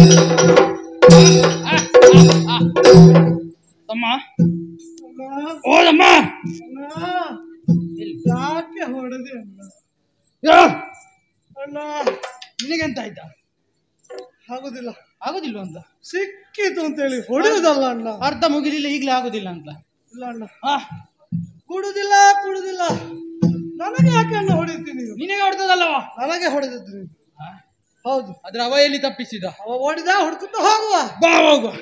ತಮ್ಮ ಓದಮ್ಮ ಯಾಕೆ ಹೊಡೆದೆ ಅಣ್ಣ ಯಾ! ಅಣ್ಣ ನಿನಗೆಂತ ಆಯ್ತಾ ಆಗುದಿಲ್ಲ ಆಗುದಿಲ್ಲ ಅಂತ ಸಿಕ್ಕಿತು ಅಂತೇಳಿ ಹೊಡೆಯುವುದಲ್ಲ ಅಣ್ಣ ಅರ್ಧ ಮುಗಿಲಿಲ್ಲ ಈಗಲೇ ಆಗುದಿಲ್ಲ ಅಂತ ಇಲ್ಲ ಅಣ್ಣ ಆ, ಕುಡುದಿಲ್ಲ ಕುಡುದಿಲ್ಲ ನನಗೆ ಯಾಕೆ ಅಣ್ಣ ಹೊಡೆಯುತ್ತೀನಿ ನೀವು ನಿನಗೆ ಹೊಡೆದಲ್ಲವಾ ನನಗೆ ಹೊಡೆದಿದ್ದು ನೀವು ಹೌದು ಅದ್ರ ಅವಯಲ್ಲಿ ತಪ್ಪಿಸಿದ ಅವ ಹೊಡಿದ ಹುಡ್ಕೊಂಡು ಹೋಗುವ ಬಾ ಹೋಗುವ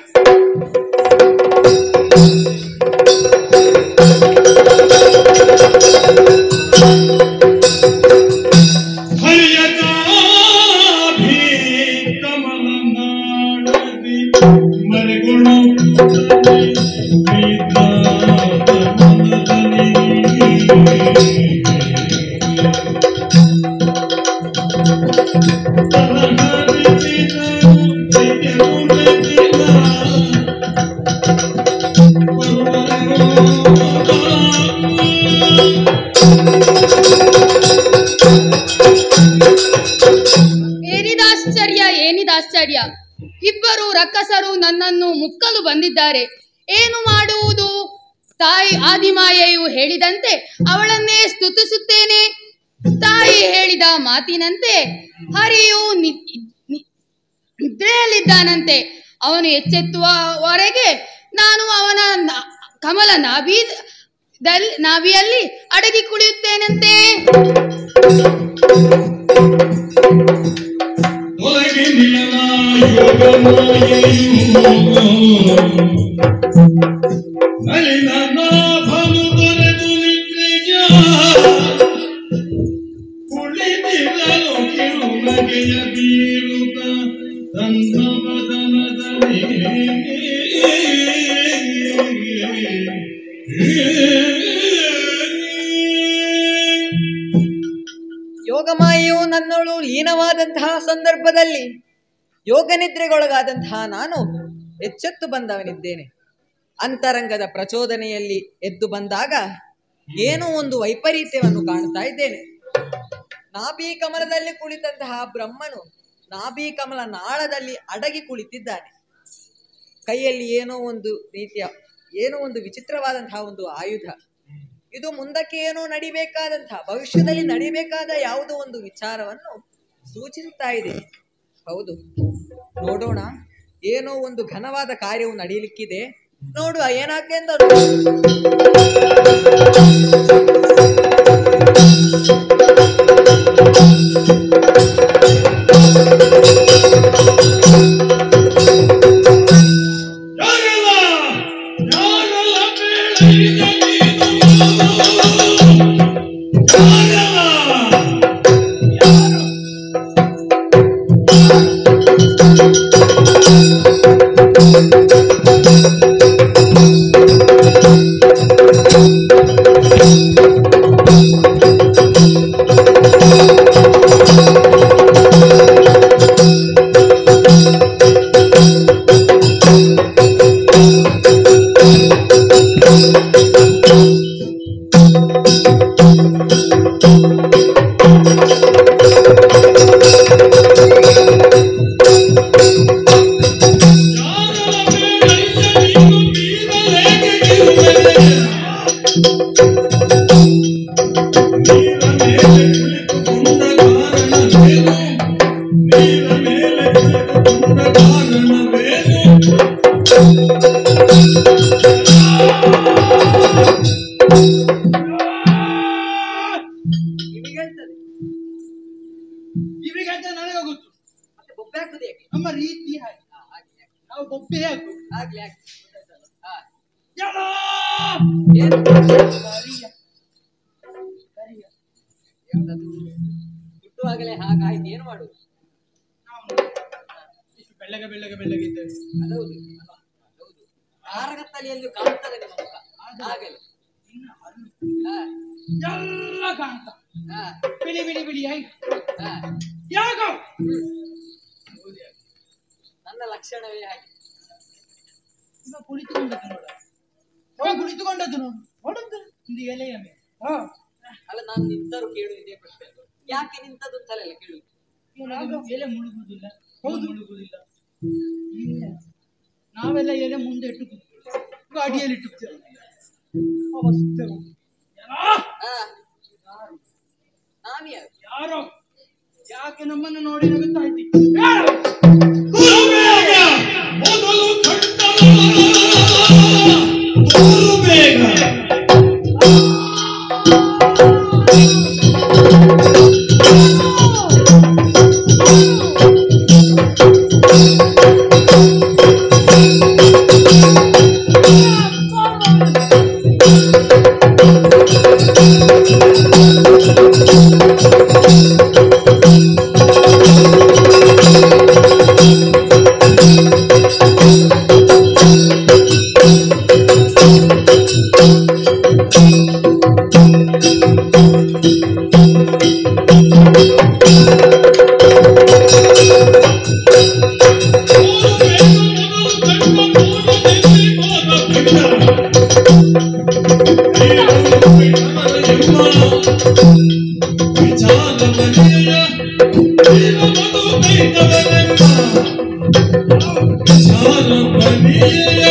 ಏನಿದಾಶ್ಚರ್ಯ ಏನಿದಾಶ್ಚರ್ಯ ಇಬ್ಬರು ರಕ್ಕಸರು ನನ್ನನ್ನು ಮುಕ್ಕಲು ಬಂದಿದ್ದಾರೆ ಏನು ಮಾಡುವುದು ತಾಯಿ ಆದಿಮಾಯೆಯು ಹೇಳಿದಂತೆ ಅವಳನ್ನೇ ಸ್ತುತಿಸುತ್ತೇನೆ ತಾಯಿ ಹೇಳಿದ ಮಾತಿನಂತೆ ಹರಿಯು ನಿ- ನಿ- ನಿದ್ರೆಯಲ್ಲಿದ್ದಾನಂತೆ ಅವನು ಎಚ್ಚೆತ್ತುವವರೆಗೆ ನಾನು ಅವನ ನ- ಕಮಲ ನಾಭಿ ದಲ್- ನಾಭಿಯಲ್ಲಿ ಅಡಗಿ ಕುಳಿಯುತ್ತೇನಂತೆ ಒಳಗೆ ನಿಲನ ಯೋಗಮಾಯೆಯು ನಳಿನ ನಾಭನು ದೊರೆತು ನಿದ್ರೆಯ ಕುಳಿತಿರಲು ಕಿರುನಗೆಯ ಬೀರುತ್ತ ತನ್ನ ವದನದಲ್ಲಿ ಯೋಗಮಾಯೆಯು ನನ್ನೋಳು ಲೀನವಾದಂತಹ ಸಂದರ್ಭದಲ್ಲಿ ಯೋಗ ನಿದ್ರೆಗೊಳಗಾದಂತಹ ನಾನು ಎಚ್ಚೆತ್ತು ಬಂದವನಿದ್ದೇನೆ ಅಂತರಂಗದ ಪ್ರಚೋದನೆಯಲ್ಲಿ ಎದ್ದು ಬಂದಾಗ ಏನೋ ಒಂದು ವೈಪರೀತ್ಯವನ್ನು ಕಾಣ್ತಾ ಇದ್ದೇನೆ ನಾಭಿ ಕಮಲದಲ್ಲಿ ಕುಳಿತಂತಹ ಬ್ರಹ್ಮನು ನಾಭಿ ಕಮಲ ನಾಳದಲ್ಲಿ ಅಡಗಿ ಕುಳಿತಿದ್ದಾನೆ ಕೈಯಲ್ಲಿ ಏನೋ ಒಂದು ರೀತಿಯ ಏನೋ ಒಂದು ವಿಚಿತ್ರವಾದಂತಹ ಒಂದು ಆಯುಧ ಇದು ಮುಂದಕ್ಕೆ ಏನೋ ನಡಿಬೇಕಾದಂತಹ ಭವಿಷ್ಯದಲ್ಲಿ ನಡಿಬೇಕಾದ ಯಾವುದೋ ಒಂದು ವಿಚಾರವನ್ನು ಸೂಚಿಸುತ್ತಾ ಇದೆ ಹೌದು ನೋಡೋಣ ಏನೋ ಒಂದು ಘನವಾದ ಕಾರ್ಯವು ನಡೆಯಲಿಕ್ಕಿದೆ ನೋಡುವ ಏನಾಗ್ತದೆ ಯಾರಲ್ಲ ಯಾರಲ್ಲ ಬೇಳೆಯ ನೀನು ಯಾರಲ್ಲ ಕಿವಿಗೇಳ್ತದೆ. ಇವ್ರಿಗೆ ಅಂತ ನನಗೆ ಗೊತ್ತು ಮತ್ತೆ ಬೊಬ್ಬೆ ಹಾಕುದು ಯಾಕೆ ನಮ್ಮ ರೀತಿ ಹಾಗೆ ಹಾ, ಆಗ್ಲಿ, ಆಗ್ಲಿ. ನಾವು ಬೊಬ್ಬೆ ಹಾಕು ಆಗ್ಲಿ ಆಗ್ಲಿ ಗೊತ್ತಾಯ್ತಲ್ಲ? ಹಾ. ಯಾರೋ! ಏನು? ಕರಿಯ. ಕರಿಯ. ಎಂತದು? ಹುಟ್ಟುವಾಗಲೇ ಹಾಗಾಯ್ತು ಏನು ಮಾಡುದು ನಾವು ಇಷ್ಟು ಬೆಳ್ಳಗೆ ಬೆಳ್ಳಗೆ ಬೆಳ್ಳಗೆ ಇದ್ದೇವೆ ಅದೌದು ಹೌದು ತಾರಕತ್ತಲೆಯಲ್ಲಿ ಕಾಣ್ತದೆ ನಿಮ್ಮ ಮುಖ ಹಾಗಲ್ಲ ಇನ್ನ ಹಲ್ಲು ಹಾ, ಎಲ್ಲ ಕಾಣ್ತ ಹಾ, ಬಿಳಿ ಬಿಳಿ ಬಿಳಿ ಆಯ್ತು ಹಾ. ಯಾಕೋ ನನ್ನ ಲಕ್ಷಣವೇ ಹಾಗೆ ಈಗ ಕುಳಿತುಕೊಂಡದ್ದು ನೋಡ ಇವ ಕುಳಿತುಕೊಂಡದ್ದು ನೋಡು ನೋಡದ್ದು ಒಂದು ಎಲೆಯ ಮೇಲೆ ಹಾ ಅಲ್ಲ ನಾನು ನಿಂತರು ಕೇಳು ಇದೇ ಪ್ರಶ್ನೆ ಯಾಕೆ ನಿಂತದ್ದು ಅಂತಲ್ಲ ಕೇಳು ಎಲೆ- ಎಲೆ ಮುಳುಗುದಿಲ್ಲ ಹೌದು ಮುಳುಗುದಿಲ್ಲ ನಾವೆಲ್ಲ ಎಲೆ ಮುಂದೆ ಇಟ್ಟು ಕೂತ್ಕೊಳ್ಳಿ. ಗಾಡಿಯಲ್ಲಿ ಇಟ್ಟುತ್ತೇವೆ ಅವಸ್ಥೆ ಉಂಟು. ಆ, ನಾನು ಯಾರು ಯಾರೋ ಯಾಕೆ ನಮ್ಮನ್ನು ನೋಡಿ ನಗುತ್ತಾಯ್ತಿ ಬೇಗ ಮೊದಲು ಕಟ್ಟಲ ತೋರು ಬೇಗ ತೋರು ಬೇಗ ಮೊದಲು ಕಟ್ಟ ಪೂರ್ವದಲ್ಲಿ ಹೋದ ವಿಚಾರ ಬಗೆಯ ಜೀವ ಮಧು ಕೈತವರೆಮ್ಮ ವಿಚಾರ ಬಗೆಯ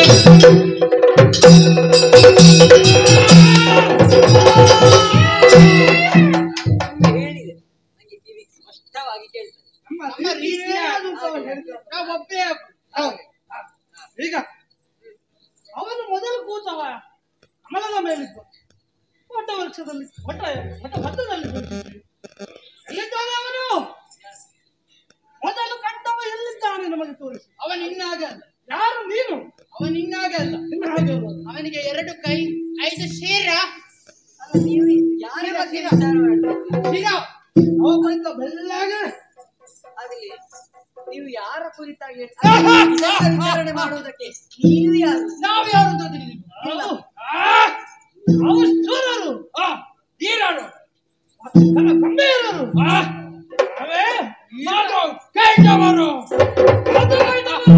ಹೇಳಿದೆ ನಂಗೆ ಕಿವಿ ಸ್ಪಷ್ಟವಾಗಿ ಕೇಳ್ತದೆ ನಮ್ಮ ರೀತಿಯ ನಾವು ಒಬ್ಬೇ ಹೌದು. ಈಗ ಅವನು ಮೊದಲು ಕೂತವ ಅಮಲದ ಮೇಲಿದ್ದು ವಟ ವೃಕ್ಷದಲ್ಲಿ ವಟ ವಟ ಮಧ್ಯದಲ್ಲಿ ಕೂತಿದ್ದ. ಎಲ್ಲಿದ್ದಾನೆ ಅವನು ಮೊದಲು ಕಂಡವ ಎಲ್ಲಿದ್ದಾನೆ ನಮಗೆ ತೋರಿಸಿ ಅವನು ಇನ್ನಾಗೆ ಅಲ್ಲ ಯಾರು ನೀನು ಅವನು ಇನ್ನಾಗೆ ಅಲ್ಲ ಇನ್ನು ಹಾಗೆ ಅಲ್ಲ. ಅವನಿಗೆ ಎರಡು ಕೈ ಐದು ಶೀರ ಅಲ್ಲ ನೀವು ಯಾರ ಬಗ್ಗೆ ವಿಚಾರ ಮಾಡ್ತೀರಿ ಶೀರ ಅವ ಬಂತ ಬೆಳ್ಳಗೆ ಆಗಲಿ ನೀವು ಯಾರ ಕುರಿತಾಗಿ ಹೇಳ್ತೀರಿ? ಇದೆಲ್ಲ ವಿಚಾರಣೆ ಮಾಡುವುದಕ್ಕೆ ನೀವು ಯಾರು ನಾವು ಯಾರು ಅಂತ ತಿಳಿದಿಲ್ಲ. ಇಲ್ಲ. ಆ, ನಾವು ಶೂರರು ಆ, ಧೀರರು ನನ್ನ ಗಂಭೀರರು ಆ, ನಾವೇ ನಾವು ಕೈದವರು ಅದು ಕೈದವರು.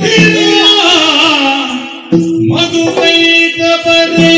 ಮಧುಕೈತವರೇ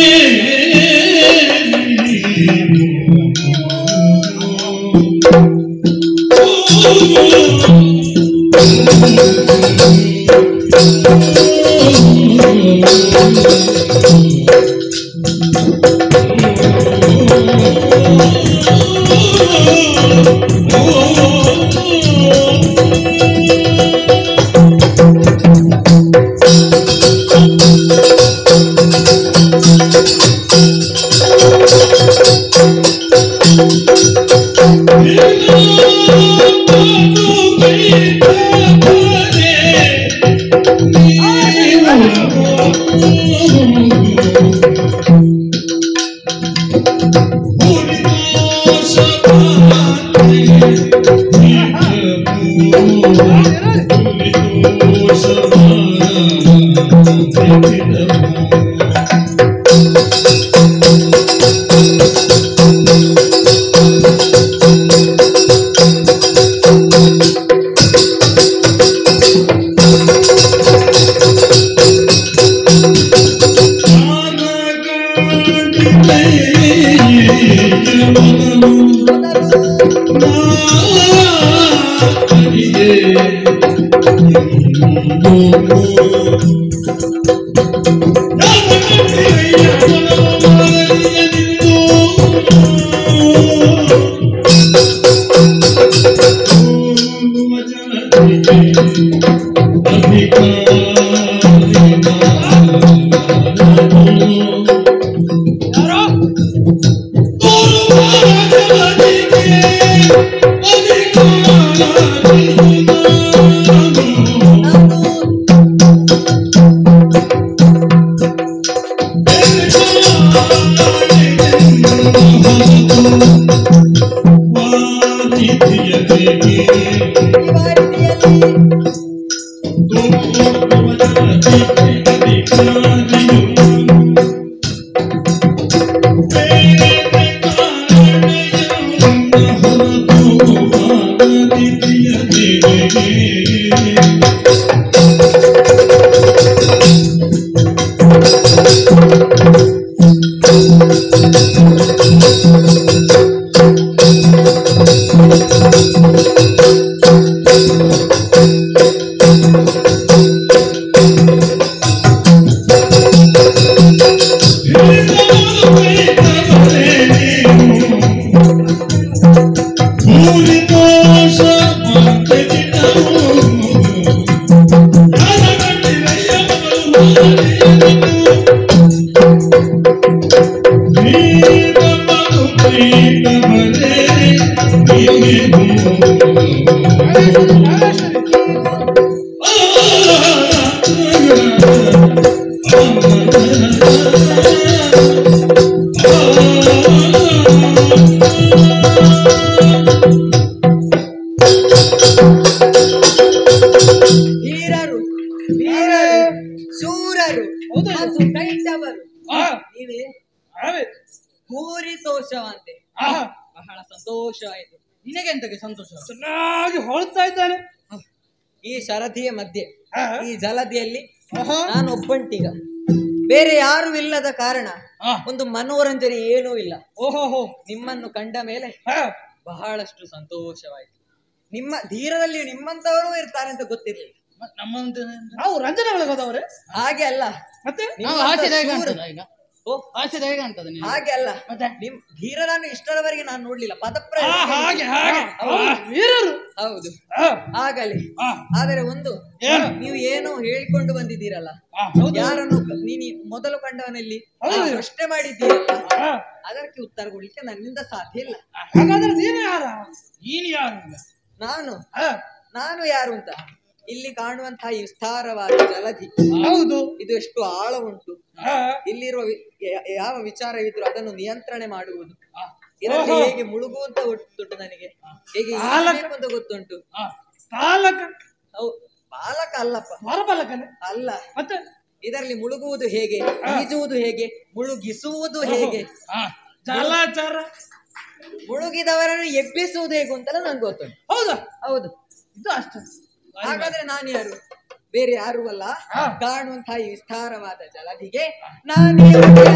ಯಾರೋ ಹೌದು. ಮತ್ತು ಕೈಟವರು ಆ, ನೀವೇ ನಾವೇ. ಪೂರಿತೋಷವಂತೆ ಆಹಾ, ಬಹಳ ಸಂತೋಷ ಆಯ್ತು ನಿನಗೆ ಎಂತಕ್ಕೆ ಸಂತೋಷ ಚೆನ್ನಾಗಿ ಹೊಳ್ತಾ ಇದ್ದಾನೆ ಈ ಶರದಿಯ ಮಧ್ಯೆ ಆ, ಈ ಜಲದಿಯಲ್ಲಿ ಆಹಾ. ನಾನು ಒಬ್ಬಂಟಿಗ ಬೇರೆ ಯಾರು ಇಲ್ಲದ ಕಾರಣ ಆ, ಒಂದು ಮನೋರಂಜನೆ ಏನೂ ಇಲ್ಲ ಓಹೋಹೋ ನಿಮ್ಮನ್ನು ಕಂಡ ಮೇಲೆ ಆ, ಬಹಳಷ್ಟು ಸಂತೋಷವಾಯಿತು ನಿಮ್ಮ ಧೀರದಲ್ಲಿ ನಿಮ್ಮಂತವರು ಇರ್ತಾರೆ ಅಂತ ಗೊತ್ತಿರಲಿಲ್ಲ ಮ- ನಮ್ಮಂತ ನಾವು ರಂಜನೆ ಒಳಗೆ ಹೋದವ್ರೆ ಹಾಗೆ ಅಲ್ಲ ಮತ್ತೆ ನಾವು ನಿಮ್ಮಂತ ಆಸೆ ಹೇಗೆ ಶೂರ- ಅಂತದ ಈಗ ಓ ಆಸೆ ಹೇಗೆ ಅಂತದ ನೀನು ಹಾಗೆ ಅಲ್ಲ ಮತ್ತೆ? ನಿಮ್ ಧೀರರನ್ನು ಇಷ್ಟರವರೆಗೆ ನಾನು ನೋಡ್ಲಿಲ್ಲ ಆ, ಪದಪ್ರಯೋಗ ಹಾಗೆ ಹಾಗೆ ಹೌದು. ಆ, ವೀರರು ಹೌದು ಆ, ಆಗಲಿ ಆ, ಆದರೆ ಒಂದು ಏನು? ನೀವು ಏನೋ ಹೇಳಿಕೊಂಡು ಬಂದಿದ್ದೀರಲ್ಲ ಆ, ಹೌದು. ಯಾರನ್ನು ಕ- ನೀನು ಮೊದಲು ಕಂಡವನಲ್ಲಿ ಹೌದು. ನೀವು ಪ್ರಶ್ನೆ ಮಾಡಿದ್ದೀರಲ್ಲ ಆ, ಅದಕ್ಕೆ ಉತ್ತರ ಕೊಡ್ಲಿಕ್ಕೆ ನನ್ನಿಂದ ಸಾಧ್ಯ ಇಲ್ಲ ಹಾಗಾದ್ರೆ ನೀನು ಯಾರ ನೀನು ಯಾರು ಈಗ? ನಾನು ಆ, ನಾನು ಯಾರು ಅಂತ ಇಲ್ಲಿ ಕಾಣುವಂತಹ ಈ ವಿಸ್ತಾರವಾದ ಜಲಧಿ ಹೌದು ಇದು ಎಷ್ಟು ಆಳ ಉಂಟು ಆ, ಇಲ್ಲಿರುವ ವಿ- ಯ- ಯಾವ ವಿಚಾರವಿದ್ರು ಅದನ್ನು ನಿಯಂತ್ರಣೆ ಮಾಡುವುದು ಆ, ಇದರಲ್ಲಿ ಓಹೋ. ಹೇಗೆ ಮುಳುಗುವಂತ ಗೊತ್ತುಂಟು ನನಗೆ ಹೇಗೆ ಬಾಲಕ. ಈಜಬೇಕು ಅಂತ ಗೊತ್ತುಂಟು ಆ, ಬಾಲಕ ಹೌ ಬಾಲಕ ಅಲ್ಲಪ್ಪ ಹೊರಬಾಲಕನೇ ಅಲ್ಲ ಮತ್ತೆ ಇದರಲ್ಲಿ ಮುಳುಗುವುದು ಹೇಗೆ ಈಜುವುದು ಹೇಗೆ ಮುಳುಗಿಸುವುದು ಹೇಗೆ ಆ, ಜಲಚರ ಮುಳುಗಿದವರನ್ನು ಎಬ್ಬಿಸುವುದು ಹೇಗೆ ಅಂತೆಲ್ಲ ನಂಗೆ ಗೊತ್ತುಂಟು ಹೌದಾ ಹೌದು ಇದು ಅಷ್ಟೇ ಹಾಗಾದ್ರೆ ನಾನು ಯಾರು ಬೇರೆ ಯಾರು ಅಲ್ಲ ಹಾ. ಕಾಣುವಂತಹ ಈ ವಿಸ್ತಾರವಾದ ಜಲಧಿಗೆ ನಾನೇ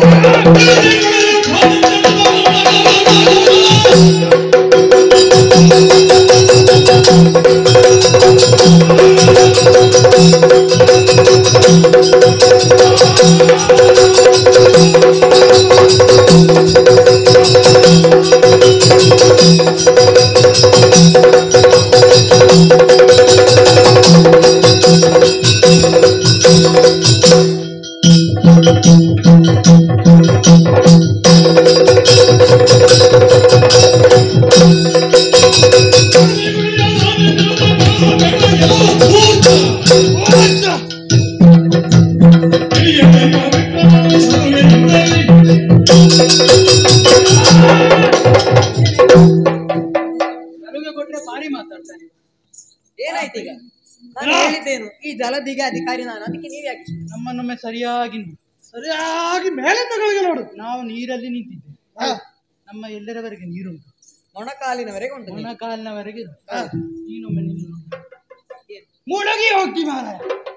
ನಮಗೆ ಕೊಟ್ರೆ ಭಾರಿ ಮಾತಾಡ್ತಾನೆ ಏನಾಯ್ತು ಈಗ ನಾನು ಹೇಳಿದ್ದೇನು ಈ ಜಲಧಿಗೆ ಅಧಿಕಾರಿ ನಾನು ಅದಕ್ಕೆ ನೀವು ಯಾಕೆ ನಮ್ಮನ್ನೊಮ್ಮೆ ಸರಿಯಾಗಿ ನೋಡು. ಸರಿಯಾಗಿ ಮೇಲೆ ತಗೊಳ್ಳಿಗೆ ನೋಡು ನಾವು ನೀರಲ್ಲಿ ನಿಂತಿದ್ದೆ ಆ, ನಮ್ಮ ಎಲ್ಲರವರೆಗೆ ನೀರುಂಟು ಮೊಣಕಾಲಿನವರೆಗೆ ಉಂಟು ನೀರು. ಮೊಣಕಾಲಿನವರೆಗೆ ಇದೆ. ನೀನೊಮ್ಮೆ ನಿಲ್ಲು ನೋಡು. ಏನು? ಮುಳುಗಿ ಹೋಗ್ತಿ ಮಾರಾಯ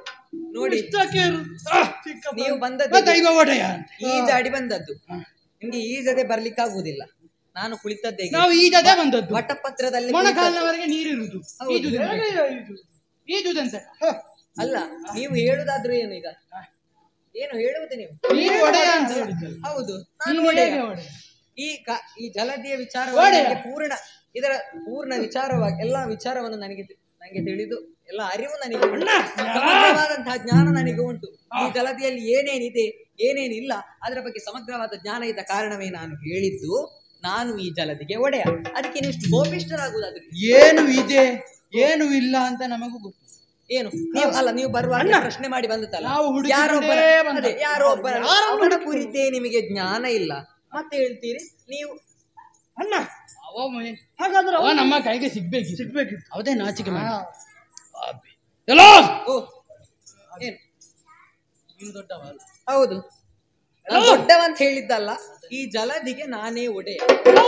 ನೋಡಿ ಇಷ್ಟಕ್ಕೆ ಇರು. ಆ, ಚಿಕ್ಕ ನೀವು ಬ- ಬಂದದ್ದು ದೈವ ಒಡೆಯ ಅಂತ. ಈಜಾಡಿ ಬಂದದ್ದು ನಿಮ್ಗೆ ಈಜದೆ ಬರ್ಲಿಕ್ಕಾಗುವುದಿಲ್ಲ ನಾನು ಕುಳಿತದ್ದೇ ಹೀಗೆ. ನಾವು ಈಜದೆ ಬಂದದ್ದು ವಟಪತ್ರದಲ್ಲಿ ಕುಳಿತದ್ದು. ಮೊಣಕಾಲಿನವರೆಗೆ ನೀರಿರುವುದು ಹೌದು. ಈಜುದೆಂತೆ? ಹೇಗೆ ಇದು? ಈಜುದೆಂತೆ ಅಲ್ಲ ನೀವು ಹೇಳುದಾದ್ರೂ ಏನು ಈಗ ಏನು ಹೇಳುವುದು ನೀವು ನೀನು ಒಡೆಯ ಅಂತ ಹೇಳಿದ್ದಲ್ಲ ಹೌದು ನಾನು ನೀನು ಒಡೆಯ. ಹೇಗೆ ಒಡೆಯ? ಈ ಕ- ಈ ಜಲದಿಯ ಒಡೆಯ. ವಿಚಾರ ಪೂರ್ಣ ಇದರ ಪೂರ್ಣ ವಿಚಾರವಾಗಿ ಎಲ್ಲಾ ವಿಚಾರವನ್ನು ನನಗೆ ತಿ- ನನಗೆ ತಿಳಿದು ಎಲ್ಲ ಅರಿವು ನನಗೆ ಉಂಟು. ಸಮಗ್ರವಾದಂತಹ ಜ್ಞಾನ ನನಗೆ ಉಂಟು ಈ ಜಲದಿಯಲ್ಲಿ ಏನೇನಿದೆ ಏನೇನಿಲ್ಲ ಅದರ ಬಗ್ಗೆ ಸಮಗ್ರವಾದ ಜ್ಞಾನ ಇದ್ದ ಕಾರಣವೇ ನಾನು ಹೇಳಿದ್ದು ನಾನು ಈ ಜಲದಿಗೆ ಒಡೆಯ ಅದಕ್ಕೆ ನೀವು ಇಷ್ಟು ಕೋಪಿಷ್ಟರಾಗುವುದಾದ್ರೆ ಏನು ಇದೆ ಏನು ಇಲ್ಲ ಅಂತ ನಮಗೂ ಗೊತ್ತು ಏನು ನೀವು ಅಲ್ಲ ನೀವು ಬರುವಾಗ ಪ್ರಶ್ನೆ ಮಾಡಿ ಬಂದತ್ತಲ್ಲ ನಾವು ಹುಡುಕಿಕೊಂಡೇ ಯಾರೊಬ್ಬರ ಬಂದದ್ದು. ಅದೇ, ಯಾರೋ ಒಬ್ಬರ ಅವನ ಕುರಿತೇ ನಿಮಗೆ ಜ್ಞಾನ ಇಲ್ಲ ಮತ್ತೆ ಹೇಳ್ತೀರಿ ನೀವು ಅಣ್ಣ ಅವ ಮೈ- ಹಾಗಾದ್ರೆ ಅವ ನಮ್ಮ ಕೈಗೆ ಸಿಗ್ಬೇಕು ಸಿಗ್ಬೇಕಿತ್ತು ಅವದೇ ನಾಚಿಕೆ ಮಾಡಿ ಆ, ಎಲ್ಲೋ ಓ ಏನು ನೀನು ದೊಡ್ಡವ ಅಲ್ಲ. ಹೌದು ನಾನು ದೊಡ್ಡವಂತ ಹೇಳಿದ್ದಲ್ಲ ಈ ಜಲದಿಗೆ ನಾನೇ ಒಡೆಯ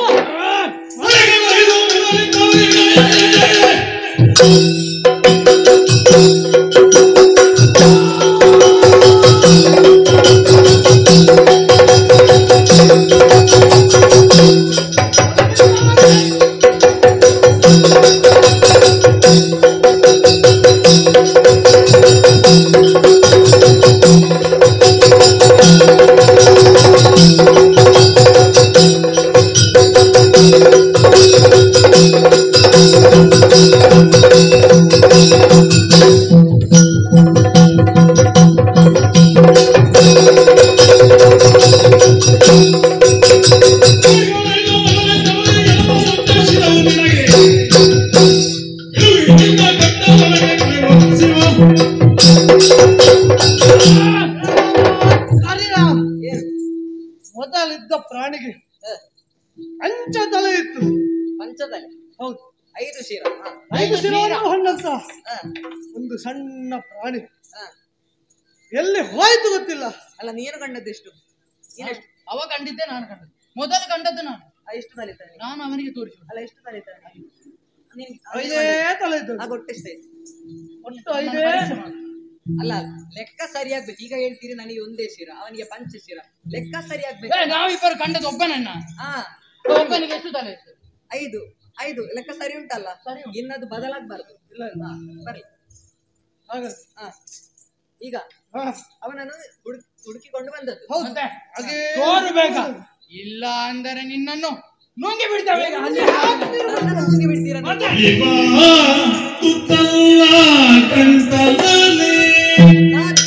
ಹರಿರಾಮ್ ಏನು ಮೊದಲಿದ್ದ ಪ್ರಾಣಿಗೆ ಹ, ಅಂಚ ತಲೆ ಇತ್ತು ಪಂಚದಲ್ಲಿ ಹೌದು ಐದು ಶಿರ ಹ, ಐದು ಶಿರೋನು ಹೊನ್ನಂತ ಹ, ಒಂದು ಸಣ್ಣ ಪ್ರಾಣಿ ಹ. ಎಲ್ಲಿ ಹೋಯ್ತು ಗೊತ್ತಿಲ್ಲ ಅಲ್ಲ ನೀನು ಕಂಡದ್ದೆಷ್ಟು ನೀನೆಷ್ಟು ಅವ ಕಂಡಿದ್ದೆ ನಾನು ಕಂಡದ್ದು ಮೊದಲು ಕಂಡದ್ದು ನಾನು ಆ, ಎಷ್ಟು ತಲಿತಾನೆ ನಾನು ಅವನಿಗೆ ತೋರಿಸಿ ಅಲ್ಲ ಎಷ್ಟು ತಲಿತಾನೆ ನೀನ್ ಐದೇ ತಲೆ ಇದ್ದದ್ದು ಆಗ ಒಟ್ಟೆಷ್ಟೇ ಒಟ್ಟು ಐದೇ ಅಲ್ಲ ಲೆಕ್ಕ ಸರಿಯಾಗ್ಬೇಕು ಈಗ ಹೇಳ್ತೀರಿ ನನಗೆ ಒಂದೇ ಶಿರ ಅವನಿಗೆ ಪಂಚ ಶಿರ ಲೆಕ್ಕ ಸರಿಯಾಗ್ಬೇಕು ಏ, ನಾವಿಬ್ಬರು ಕಂಡದ್ದು ಒಬ್ಬನನ್ನ ಹಾ ಒಬ್ಬನಿಗೆ ಎಷ್ಟು ತಲೆ ಇತ್ತು ಐದು ಐದು ಲೆಕ್ಕ ಸರಿ ಉಂಟಲ್ಲ ಸರಿ ಉಂಟು. ಇನ್ನದು ಬದಲಾಗ್ಬಾರ್ದು ಇಲ್ಲ ಇಲ್ಲ ಹಾ, ಬರ್ಲಿ ಹಾಗೆ ಹಾ ಈಗ ಹಾ, ಅವನನ್ನು ಹುಡುಕ್ ಹುಡುಕಿಕೊಂಡು ಬಂದದ್ದು ಹೌದು ಮತ್ತೆ ಹಾಗೆ ತೋರ್ಬೇಕಾ ಇಲ್ಲ ಅಂದರೆ ನಿನ್ನನ್ನು ನುಂಗಿ ಬಿಡ್ತೇವೆ ಈಗ. ಅಲ್ಲಿ ನನ್ನನ್ನು ನುಂಗಿ ಬಿಡ್ತೀರಾ ನೀವು? ಇವ ತುತ್ತಲ್ಲ ಕಂಠದಲ್ಲಿ ನಾನು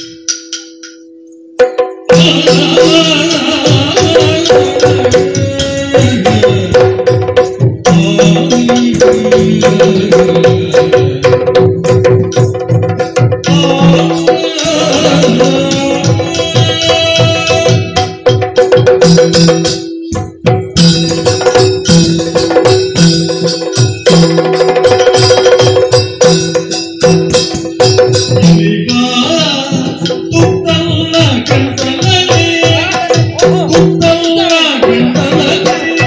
ಇವ ತುತ್ತಲ್ಲ ಕಂಠದಲ್ಲಿ ತುತ್ತಲ್ಲ ಕಂಠದಲ್ಲಿ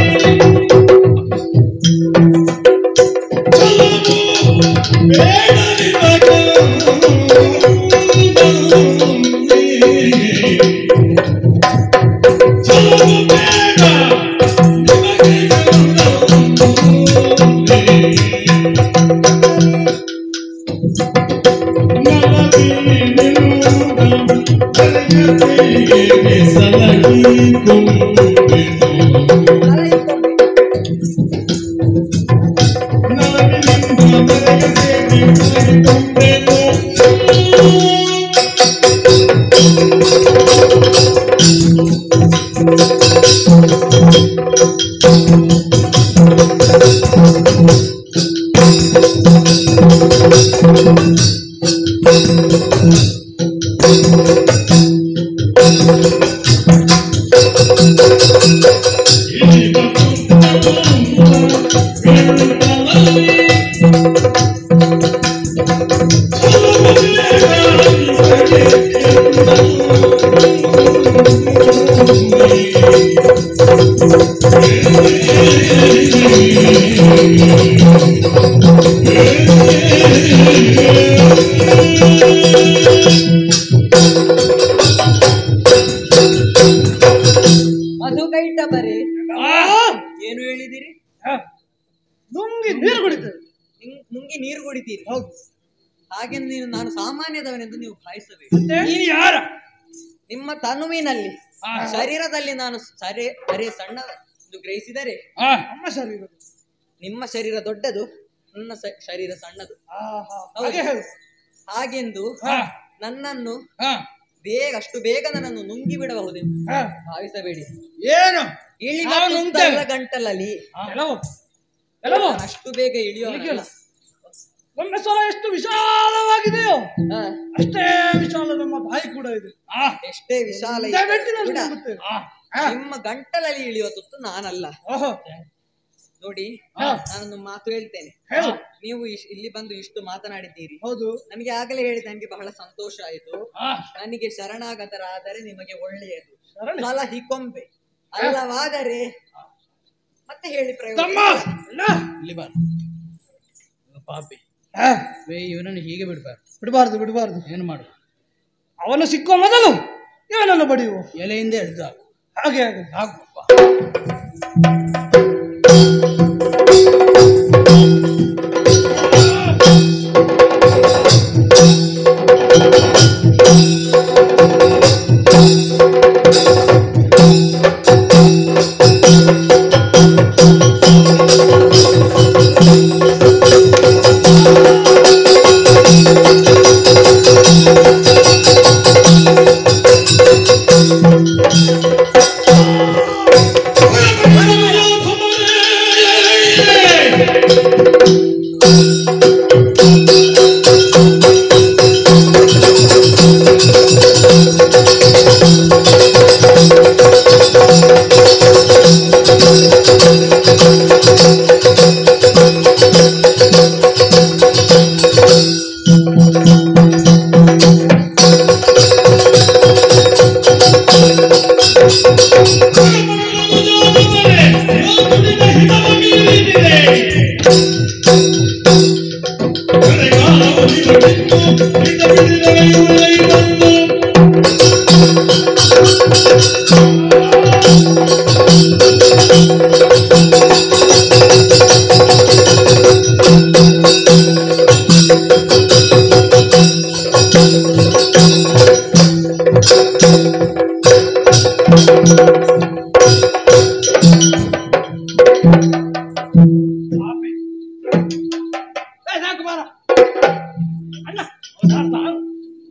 ಚಲವು ಬೇಡ ನಿಮಗೆ ಚಲವು ಬೇಡ ನಿಮಗೆ ತಲೆ ಇಟ್ಕೊಂಡು ಮಧು ಕೈಟ ಬರೀ ಏನು ಹೇಳಿದಿರಿ ಹಾ. ನುಂಗಿ ನೀರು ಕುಡಿತೇವೆ ನಿಂಗ್- ನುಂಗಿ ನೀರು ಕುಡಿತೀರಿ ಹೌದು ಹಾಗೆ ನೀನು ನಾನು ಸಾಮಾನ್ಯದವನೆಂದು ನೀವು ಭಾವಿಸಬೇಕು ನೀನು ಯಾರ ನಿಮ್ಮ ತನುವಿನಲ್ಲಿ ಆ. ಶರೀರದಲ್ಲಿ ನಾನು ಸರಿ ಅರೆ ಸಣ್ಣ ಎಂದು ಗ್ರಹಿಸಿದರೆ ಆ, ನಮ್ಮ ಶರೀರ ನಿಮ್ಮ ಶರೀರ ದೊಡ್ಡದು ನನ್ನ ಸ- ಶರೀರ ಸಣ್ಣದು ಆಹಾ, ಹೌದು. ಹಾಗೆ ಹೇಳು ಹಾಗೆಂದು ಆ, ನನ್ನನ್ನು ಆ. ಬೇಗ ಅಷ್ಟು ಬೇಗ ನನ್ನನ್ನು ನುಂಗಿ ಬಿಡಬಹುದೆಂದು ಹಾ, ಭಾವಿಸಬೇಡಿ ಏನು ಇಳಿವ ನಾವು ನುಂಗ್ತೇವೆ. ತುತ್ತಲ ಗಂಟಲಲ್ಲಿ ಕೆಲವು ಕೆಲವು ನಾನು ಅಷ್ಟು ಬೇಗ ಇಳಿಯುವ ನಮ್ಮ ಸ್ವರ ಎಷ್ಟು ವಿಶಾಲವಾಗಿದೆಯೋ ಹಾ, ಅಷ್ಟೇ ವಿಶಾಲ ನಮ್ಮ ಬಾಯಿ ಕೂಡ ಇದೆ ಆ, ಎಷ್ಟೇ ವಿಶಾಲ ಇಂಥ ಇದ್ದರೂ ಗಂಟಿನಲ್ಲಿ ಕೂಡ ನುಂಗುತ್ತೇವೆ. ಆ, ಹಾ, ನಿಮ್ಮ ಗಂಟಲಲ್ಲಿ ಇಳಿಯುವ ತುತ್ತು ನಾನಲ್ಲ ಓಹೋ, ನೋಡಿ ಹಾ. ನಾನೊಂದು ಮಾತು ಹೇಳ್ತೇನೆ ಹೇಳು ನೀವು ಇಶ್- ಇಲ್ಲಿ ಬಂದು ಇಷ್ಟು ಮಾತನಾಡಿದ್ದೀರಿ ಹೌದು ನನಗೆ ಆಗಲೇ ಹೇಳಿದ ನನಗೆ ಬಹಳ ಸಂತೋಷ ಆಯಿತು ಆ. ನನಗೆ ಶರಣಾಗತರಾದರೆ ನಿಮಗೆ ಒಳ್ಳೆಯದು ಶರಣ ಸಲಹಿಕೊಂಬೆ ಅಲ್ಲವಾದರೆ ಮತ್ತೆ ಹೇಳಿ ಪ್ರಯೋಗ ತಮ್ಮ ಇಲ್ಲ ಇಲ್ಲಿ ಬಾರ ಪಾಪಿ ಹಾ, ವೇ ಇವನನ್ನು ಹೀಗೆ ಬಿಡ್ಬಾರ್ದು ಬಿಡಬಾರ್ದು ಬಿಡಬಾರ್ದು ಏನು ಮಾಡು ಅವನು ಸಿಕ್ಕುವ ಮೊದಲು ಇವನನ್ನು ಬಡಿಯುವ ಎಲೆಯಿಂದ ಹಿಡಿದು ಹಾಕು ಹಾಗೆ ಹಾಗೆ ಹಾಕುಪ್ಪ ¡Vamos!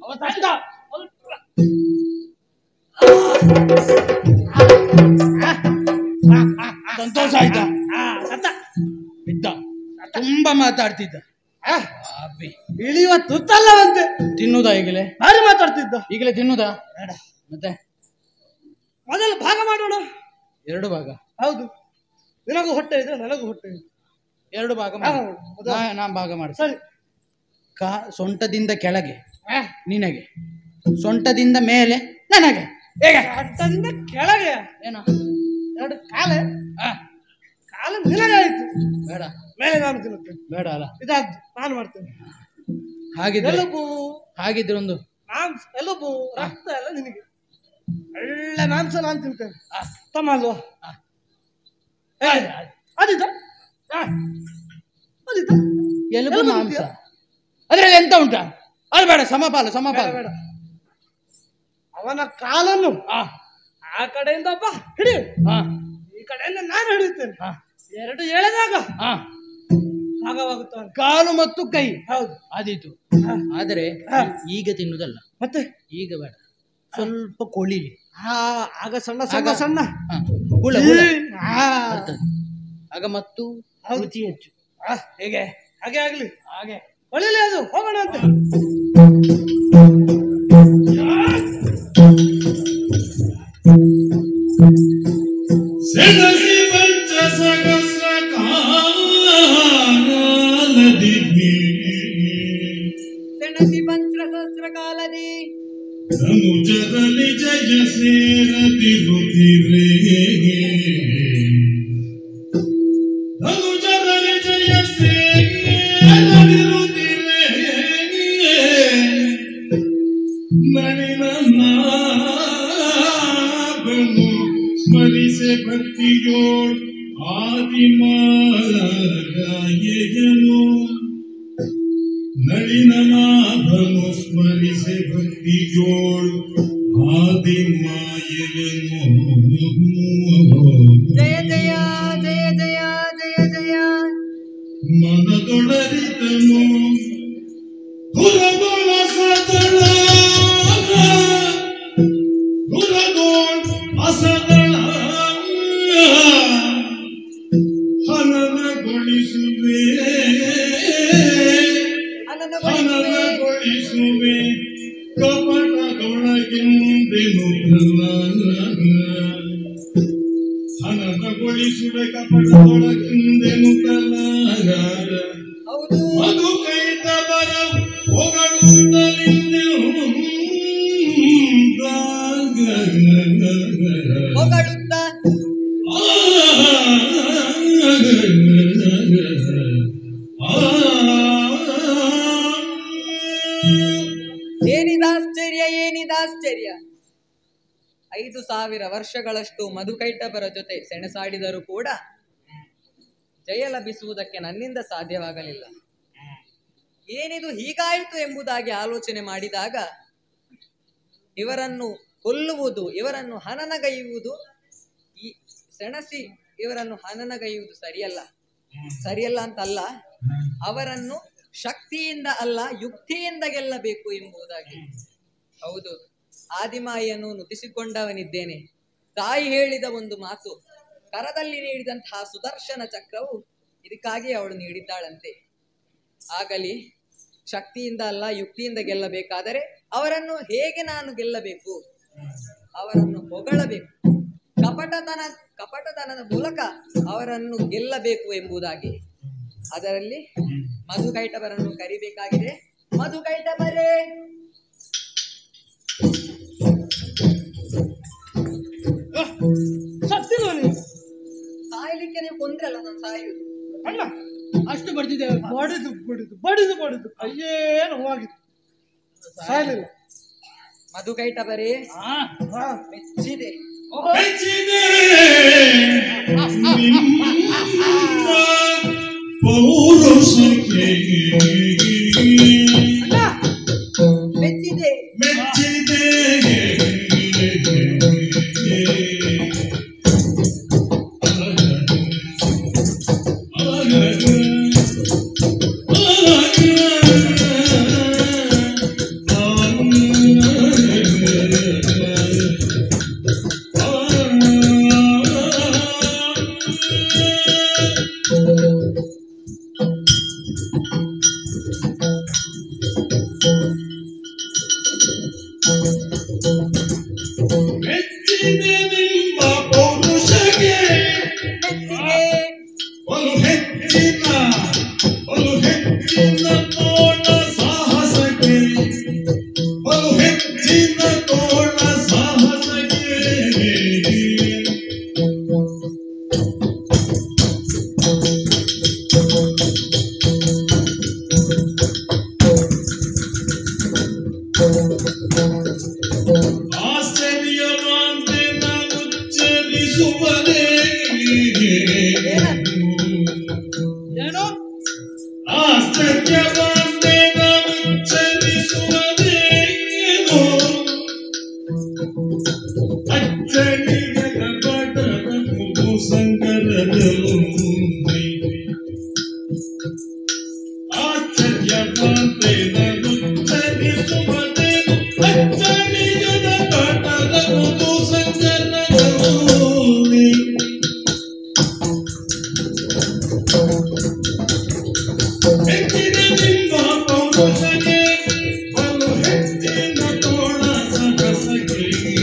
ಅವ ತಂದ ಸಂತೋಷ ಆಯ್ತಾ ಆ, ಸತ್ತ. ಬಿದ್ದ ತುಂಬಾ ಮಾತಾಡ್ತಿದ್ದ ಆ, ಅಬ್ಬಿ ಇಳಿಯುವ ತುತ್ತಲ್ಲವಂತೆ ತಿನ್ನುದಾ ಈಗಲೇ ಭಾರಿ ಮಾತಾಡ್ತಿದ್ದ ಈಗಲೇ ತಿನ್ನುದಾ ಬೇಡ ಮತ್ತೆ ಮೊದಲು ಭಾಗ ಮಾಡೋಣ ಎರಡು ಭಾಗ ಹೌದು ನಿನಗೂ ಹೊಟ್ಟೆ ಇದೆ ನನಗೂ ಹೊಟ್ಟೆ ಇದೆ ಎರಡು ಭಾಗ ಭಾಗ ಮಾಡು. ಮಾಡು. ಮೊದಲು- ನಾ- ನಾ ಭಾಗ ಮಾಡ್ತೀನಿ ಸರಿ ಕಾ ಸೊಂಟದಿಂದ ಕೆಳಗೆ ಆ, ನಿನಗೆ ಸೊಂಟದಿಂದ ಮೇಲೆ ನನಗೆ ಹೇಗೆ ಅಡ್ಡದಿಂದ ಕೆಳಗೆ ಏನು ಎರಡು ಕಾಲೆ ಆ, ಕಾಲು ನಿನಗೆ ಆಯ್ತು ಬೇಡ ಮೇಲೆ ನಾನು ತಿನ್ನುತ್ತೇನೆ ಬೇಡ ಅಲ್ಲ ಇದಾದ್ದು ನಾನು ಮಾಡ್ತೇನೆ ಹಾಗಿದ್ರೆ ಎಲುಬು ಹಾಗಿದ್ರೆ ಒಂದು ಮಾಂಸ ಎಲುಬು ರಕ್ತ ಎಲ್ಲ ನಿನಗೆ ಒಳ್ಳೆ ಮಾಂಸ ನಾನು ತಿಂತೇನೆ ತಮ್ಮ ಅಲ್ವಾ ಆ. ಏ, ಅದಿತ ಆ, ಅದಿತ ಎಲುಬು ಎಲುಬು ಮಾಂಸ ತಿಂತೀಯಾ? ಅದ್ರಲ್ಲಿ ಎಂತ ಉಂಟಾ ಅದು ಬೇಡ ಸಮಪಾಲು ಬೇಡ ಸಮಪಾಲು ಬೇಡ ಅವನ ಕಾಲನ್ನು ಆ ಆ ಕಡೆಯಿಂದ ಒಬ್ಬ ಹಿಡಿ ಆ ಈ ಕಡೆಯಿಂದ ನಾನು ಹಿಡಿಯುತ್ತೇನೆ ಆ ಎರಡು ಎಳೆದಾಗ ಆ ಭಾಗವಾಗುತ್ತಾನೆ ಕಾಲು ಮತ್ತು ಕೈ ಹೌದು ಆದೀತು ಆ, ಆದರೆ ಆ. ಈಗ ತಿನ್ನುದಲ್ಲ ಮತ್ತೆ ಈಗ ಬೇಡ ಸ್ವಲ್ಪ ಕೊಳಿಲಿ ಆ, ಆಗ ಸಣ್ಣ ಸಣ್ಣ ಆಗ- ಸಣ್ಣ ಆ, ಹುಳ ಹುಳ ಆ, ಬರ್ತದೆ. ಆಗ ಮತ್ತು ಹೌದು. ರುಚಿ ಹೆಚ್ಚು ಆ, ಹೇಗೆ ಹಾಗೆ ಆಗ್ಲಿ ಹಾಗೆ ಹೊಳಿಲಿ ಅದು ಹೋಗೋಣ ಅಂತೆ ಸೆಣಸಿ ಪಂಚ ಸಹಸ್ರ ಕಾಲದಿದ್ದಿ ಸೆಣಸಿ ಪಂಚ ಸಹಸ್ರ ಕಾಲದಿ ಧನುಜದಲ್ಲಿ ಜಯ ಸೇರದಿರುತ್ತಿರೇ ಧನುಜದಲ್ಲಿ ಜಯ ಸೇರದಿರುತ್ತಿರೇ ನಳಿನ ನಾಗನು ಸ್ಮರಿಸೆ ಭಕ್ತಿಯೋಳ್ ಆದಿಮಾಯನು ನಳಿನನಾಭನು ಸ್ಮರಿಸೆ ಭಕ್ತಿಯೋಳ್ ಆದಿಮಾಯನು ಜಯ ಜಯ ಜಯ ಜಯ ಜಯ ಜಯ ಮನದೊಳರಿತನು ಹುರದೊಳ ಸದಳ ಹುರದೊಳ ಅಸದಳ ಹನನಗೊಳಿಸುವೆ ಅನನಗೊಳಿಸುವೆ ಹನನಗೊಳಿಸುವೆ ಕಪಟದೊಳಗೆಂದೆನು ಹನನಗೊಳಿಸುವೆ ಕಪಟದೊಳಗೆಂದೆನು ಕಲಾಗಾರ ಹೌದು ಅದು ಕೈತ ಬರ ಹೊಗಳುತ್ತಲಿಂದೆನು ಹೊಗಳುತ್ತ ಏನಿದಾಶ್ಚರ್ಯ ಏನಿದಾಶ್ಚರ್ಯ ಐದು ಸಾವಿರ ವರ್ಷಗಳಷ್ಟು ಮಧುಕೈಟಬರ ಜೊತೆ ಸೆಣಸಾಡಿದರೂ ಕೂಡ ಜಯ ಲಭಿಸುವುದಕ್ಕೆ ನನ್ನಿಂದ ಸಾಧ್ಯವಾಗಲಿಲ್ಲ ಏನಿದು ಹೀಗಾಯಿತು ಎಂಬುದಾಗಿ ಆಲೋಚನೆ ಮಾಡಿದಾಗ ಇವರನ್ನು ಕೊಲ್ಲುವುದು ಇವರನ್ನು ಹನನಗೈಯುವುದು ಈ ಸೆಣಸಿ ಇವರನ್ನು ಹನನಗೈಯುವುದು ಸರಿಯಲ್ಲ ಸರಿಯಲ್ಲ ಅಂತಲ್ಲ ಅವರನ್ನು ಶಕ್ತಿಯಿಂದ ಅಲ್ಲ ಯುಕ್ತಿಯಿಂದ ಗೆಲ್ಲಬೇಕು ಎಂಬುದಾಗಿ ಹೌದು ಆದಿಮಾಯಿಯನ್ನು ನುತಿಸಿಕೊಂಡವನಿದ್ದೇನೆ ತಾಯಿ ಹೇಳಿದ ಒಂದು ಮಾತು ಕರದಲ್ಲಿ ನೀಡಿದಂತಹ ಸುದರ್ಶನ ಚಕ್ರವು ಇದಕ್ಕಾಗಿ ಅವಳು ನೀಡಿದ್ದಾಳಂತೆ ಆಗಲಿ ಶಕ್ತಿಯಿಂದ ಅಲ್ಲ ಯುಕ್ತಿಯಿಂದ ಗೆಲ್ಲಬೇಕಾದರೆ ಅವರನ್ನು ಹೇಗೆ ನಾನು ಗೆಲ್ಲಬೇಕು ಅವರನ್ನು ಹೊಗಳಬೇಕು ಕಪಟತನ ಕಪಟತನದ ಮೂಲಕ ಅವರನ್ನು ಗೆಲ್ಲಬೇಕು ಎಂಬುದಾಗಿ ಅದರಲ್ಲಿ ಮಧುಕೈಟವರನ್ನು ಕರಿಬೇಕಾಗಿದೆ ಮಧುಕೈಟವರೇ ಸತ್ತಿಲ್ವ ನೀನು ಸಾಯ್ಲಿಕ್ಕೆ ನೀವು ಕೊಂದ್ರಲ್ಲ ನಾನು ಸಾಯುವುದು ಅಣ್ಣ ಅಷ್ಟು ಬರ್ತಿದ್ದೇವೆ ಬಡಿದು ಬಡಿದು ಬಡಿದು ಬಡಿದು ಅಯ್ಯೇ ನೋವಾಗಿತ್ತು ಸಾಯಲಿಲ್ಲ ಮಧುಕೈಟವರೇ ಹಾ ಹಾ ಮೆಚ್ಚಿದೆ ಮೆಚ್ಚಿದೆ ನಿಮ್ಮ ಪೌರುಷಕ್ಕೆ ಮೆಚ್ಚಿದೆ ಮೆಚ್ಚಿದೆ ಆಗ ಮೆಚ್ಚಿದೆ ನಿಮ್ಮ ಪೌರುಷಗೆ ಮೆಚ್ಚಿದೆ ಒಂದು ಹೆಚ್ಚಿನ ಒಂದು ಹೆಚ್ಚಿನ ತೋಳ ಸಾಹಸಕ್ಕೆ ಒಂದು ಹೆಚ್ಚಿನ ತೋಳ ಸಾಹಸಕ್ಕೆ ಆಶ್ಚರ್ಯವಂತೆ ನಾವು ಉಚ್ಚರಿಸುವುದೇ ಏನು ಆಶ್ಚರ್ಯವಂತೆ ನಾವು ಉಚ್ಚರಿಸುವುದೇನು ಅಚ್ಚಳಿಯ ಕಪಟದ ಮುದು ಸಂಕರದಲ್ಲೂ ಆಶ್ಚರ್ಯವಂತೆ ನಾವು ಉಚ್ಚರಿಸುವುದೇನು ಅಚ್ಚಳಿಯದ ಕಟದ ಮುದು ಸಂಕರದಲ್ಲೂ ಹೆಚ್ಚಿನ ನಿಮ್ಮ ಪೌರುಷಗೆ ಬಲು ಹೆಚ್ಚಿನ ತೋಳ ಸಕಸಗೆ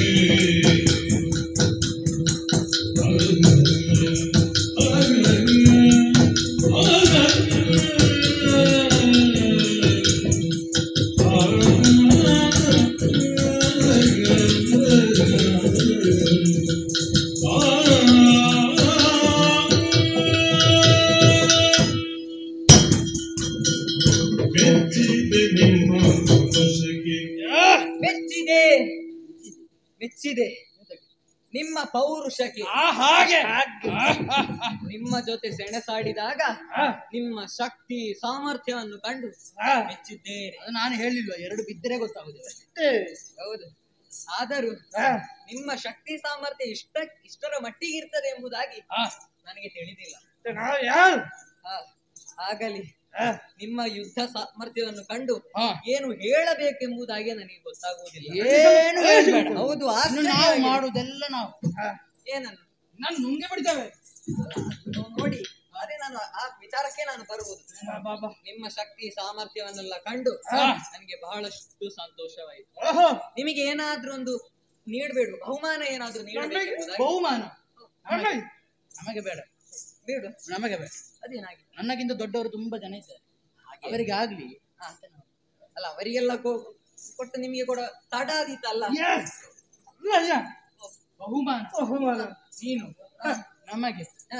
ಮೆಚ್ಚಿದೆ ನಿಮ್ಮ ಪೌರುಷಗೆ ಮೆಚ್ಚಿದೆ ಮೆಚ್ಚಿದೆ ನಿಮ್ಮ ಪೌರುಷಕ್ಕೆ ಆ ಹಾಗೆ ನಿಮ್ಮ ಜೊತೆ ಸೆಣಸಾಡಿದಾಗ ನಿಮ್ಮ ಶಕ್ತಿ ಸಾಮರ್ಥ್ಯವನ್ನು ಕಂಡು ಮೆಚ್ಚಿದ್ದೇನೆ ಅದು ನಾನು ಹೇಳಿಲ್ವಾ ಎರಡು ಬಿದ್ದರೆ ಗೊತ್ತಾಗುದಿಲ್ಲ ಹೌದು ಆದರೂ ನಿಮ್ಮ ಶಕ್ತಿ ಸಾಮರ್ಥ್ಯ ಇಷ್ಟ ಇಷ್ಟರ ಮಟ್ಟಿಗೆ ಇರ್ತದೆ ಎಂಬುದಾಗಿ ಆ, ನನಗೆ ತಿಳಿದಿಲ್ಲ ನಾವು ಯಾರು ಆ, ಆಗಲಿ ನಿಮ್ಮ ಯುದ್ಧ ಸಾಮರ್ಥ್ಯವನ್ನು ಕಂಡು ಆ. ಏನು ಹೇಳಬೇಕೆಂಬುದಾಗಿ ನನಗೆ ಗೊತ್ತಾಗುವುದಿಲ್ಲ ಏನು ಹೇಳ್ಬೇಡ ಹೌದು ಇನ್ನು ಆಶ್ಚರ್ಯ ನಾವು ಆಗಿದೆ. ಮಾಡುವುದೆಲ್ಲ ನಾವು ಏನನ್ನು ನಾನು ನುಂಗಿ ಬಿಡ್ತೇವೆ ನೀವು ನೋಡಿ ಅದೇ ನಾನು ಆ ವಿಚಾರಕ್ಕೆ ನಾನು ಬರುವುದು ಬಾಬಾ ನಿಮ್ಮ ಶಕ್ತಿ ಸಾಮರ್ಥ್ಯವನ್ನೆಲ್ಲ ಕಂಡು ಆ. ನನಗೆ ಬಹಳಷ್ಟು ಸಂತೋಷವಾಯಿತು ಓಹೋ ನಿಮಗೆ ಏನಾದ್ರೂ ಒಂದು ನೀಡಬೇಡ ಬಹುಮಾನ ಏನಾದ್ರೂ ನೀಡಬೇಕೆಂಬುದಾಗಿ ಬಹುಮಾನ ನಮಗೆ ನಮಗೆ ಬೇಡ ಬೇಡು ನಮಗೆ ಬೇಡ ಅದೇನಾಗಿ ನನ್ನಗಿಂತ ದೊಡ್ಡವರು ತುಂಬಾ ಜನ ಇದ್ದಾರೆ ಅವರಿಗೆ ಆಗ್ಲಿ ಆ, ಅಲ್ಲ ಅವರಿಗೆಲ್ಲ ಕೊ- ಕೊಟ್ಟು ನಿಮಗೆ ಕೂಡ ತಡ ಆದೀತಲ್ಲ Yes. ಅಲ್ಲ ಅಯ್ಯ. ಬಹುಮಾನ ಬಹುಮಾನ. ನೀನು ನಮಗೆ ಆ,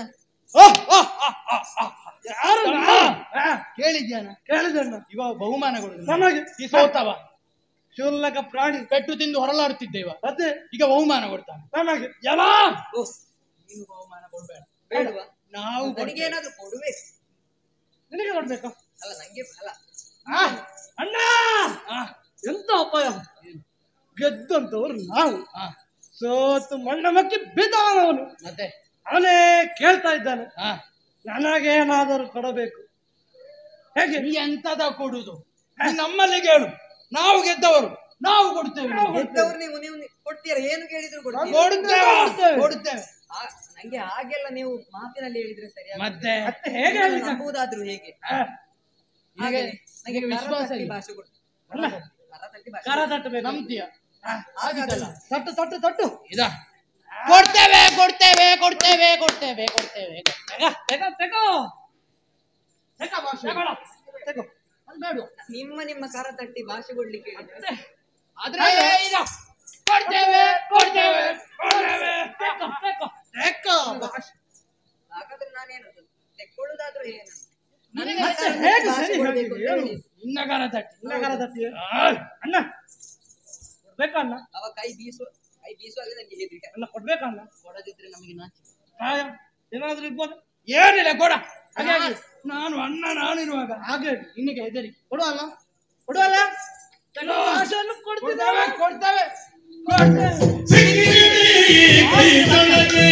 ಯಾರು ನಾವು? ಆ, ಕೇಳಿದ್ಯಾನ ಕೇಳಿದಣ್ಣ ಇವ ಬಹುಮಾನ ಕೊಡುದು ನಮಗೆ ಈ ಸೋತವ ಕ್ಷುಲ್ಲಕ ಪ್ರಾಣಿ ಪೆಟ್ಟು ತಿಂದು ಹೊರಲಾಡುತ್ತಿದ್ದೇವ ಮತ್ತೆ ಈಗ ಬಹುಮಾನ ಕೊಡ್ತಾನೆ ನಮಗೆ ಎಲ್ಲ ಓ ನೀನು ಬಹುಮಾನ ಕೊಡ್ಬೇಡ ಬೇಡುವ ನಾವು ನನಗೆ ಏನಾದ್ರೂ ಕೊಡುವೆ ನಿನಗೆ ಕೊಡ್ಬೇಕು ಅಲ್ಲ ನಂಗೆ ಅಲ್ಲ ಆ, ಅಣ್ಣ ಎಂತ ಅಪಾಯ ಗೆದ್ದಂತವ್ರು ನಾವು ಹಾ ಸೋತು ಮಣ್ಣಮಕ್ಕಿ ಬಿದ್ದವನವನು ಮತ್ತೆ ಅವನೇ ಕೇಳ್ತಾ ಇದ್ದಾನೆ ಹಾ ನನಗೇನಾದರೂ ಕೊಡಬೇಕು ಹೇಗೆ ನೀ ಎಂತದ ಕೊಡುದು ನೀ ನಮ್ಮಲ್ಲಿ ಕೇಳು ನಾವು ಗೆದ್ದವರು ನಾವು ಕೊಡ್ತೇವೆ ನಿನಗೆ. ಗೆದ್ದವ್ರು ನೀವು ನೀವು ಕೊಡ್ತೀರಾ ಏನು ಕೇಳಿದ್ರು ಕೊಡ್ತೀರಾ ಕೊಡ್ತೇವೆ ಕೊಡ್ತೇವೆ ಆ, ನಂಗೆ ಹಾಗೆಲ್ಲ ನೀವು ಮಾತಿನಲ್ಲಿ ಹೇಳಿದ್ರೆ ಸರಿಯಾಗಿ ಮತ್ತೆ ಮತ್ತೆ ಹೇಗೆ ನಾನು ಹೇಳ್ಲಿಕ್ಕೆ? ನಂಬುವುದಾದ್ರೂ ಹೇಗೆ ಆ, ಹಾಗೆ ನನಗೆ ನಿನಗೆ ವಿಶ್ವಾಸ ಕರತಟ್ಟಿ ಇಲ್ಲ. ಭಾಷೆ ಕೊಡು ಅಲ್ಲ ಕರತಟ್ಟಿ ಭಾಷೆ ಕರ ತಟ್ಟಬೇಕು ನಂಬ್ತೀಯ ಹಾಗಾಗಲ್ಲ ತಟ್ಟು ತಟ್ಟು ತಟ್ಟು ಇದ ಕೊಡ್ತೇವೆ ಕೊಡ್ತೇವೆ ಕೊಡ್ತೇವೆ ಕೊಡ್ತೇವೆ ಕೊಡ್ತೇವೆ ತೆಗ ತೆಗ ತೆಗೋ ತೆಗ ಭಾಷೆ. ತೆಗೋ ಅದು ಬೇಡ ನಿಮ್ಮ ನಿಮ್ಮ ಕರತಟ್ಟಿ ಭಾಷೆ ಕೊಡ್ಲಿಕ್ಕೆ ಹೇಳಿದ್ರೆ ಆದ್ರೆ ಈಗ ಕೊಡ್ತೇವೆ ಕೊಡ್ತೇವೆ ಕೊಡ್ತೇವೆ ತೆಗೋ, ತೆಗೋ. ತೆಗೋ ಭಾಷೆ. ಹಾಗಾದ್ರೆ ನಾನೇನು ತೆಕ್ಕೊಳ್ಳುದಾದ್ರೂ ಏನು ನನಗೆ ಮತ್ತೆ ಕರತಟ್ಟಿ ಹೇಗೆ ಭಾಷೆ ಸರಿ ಕೊಡ್ಬೇಕು ಅಂತ ಹೇಳಿ? ಹೇಳಿ. ಇನ್ನಗರ ತಟ್ಟಿ ಇಲ್ಲ ಕರ ತಟ್ಟಿ ಅಣ್ಣ ಕೊಡ್ಬೇಕಾ ಅಣ್ಣ ಅವ ಕೈ ಬೀಸುವ ಕೈ ಬೀಸುವಾಗ ನನಗೆ ಹೆದರಿಕೆ ಅಲ್ಲ ಕೊಡ್ಬೇಕಾ ಅಣ್ಣ ಕೊಡದಿದ್ರೆ ನಮಗೆ ನಾಚಿಕೆ ಕಾಯ ಏನಾದ್ರೂ ಇರ್ಬೋದು ಏನಿಲ್ಲ ಕೊಡ ಹಾಗೆ ಆಗಿ. ನಾನು ಅಣ್ಣ ನಾನಿರುವಾಗ ಹಾಗೆ ನಿನಗೆ ಹೆದರಿ ಕೊಡುವಲ್ಲ ಕೊಡುವಲ್ಲ ತೆಗೋ ಭಾಷೆಯನ್ನು ಕೊಡ್ತಿದ್ದೇವೆ ಕೊಡ್ತೇವೆ ಕೊಡ್ತೇವೆ ಸಿಕ್ಕಿದೆ ಕೈಯೊಳಗೆ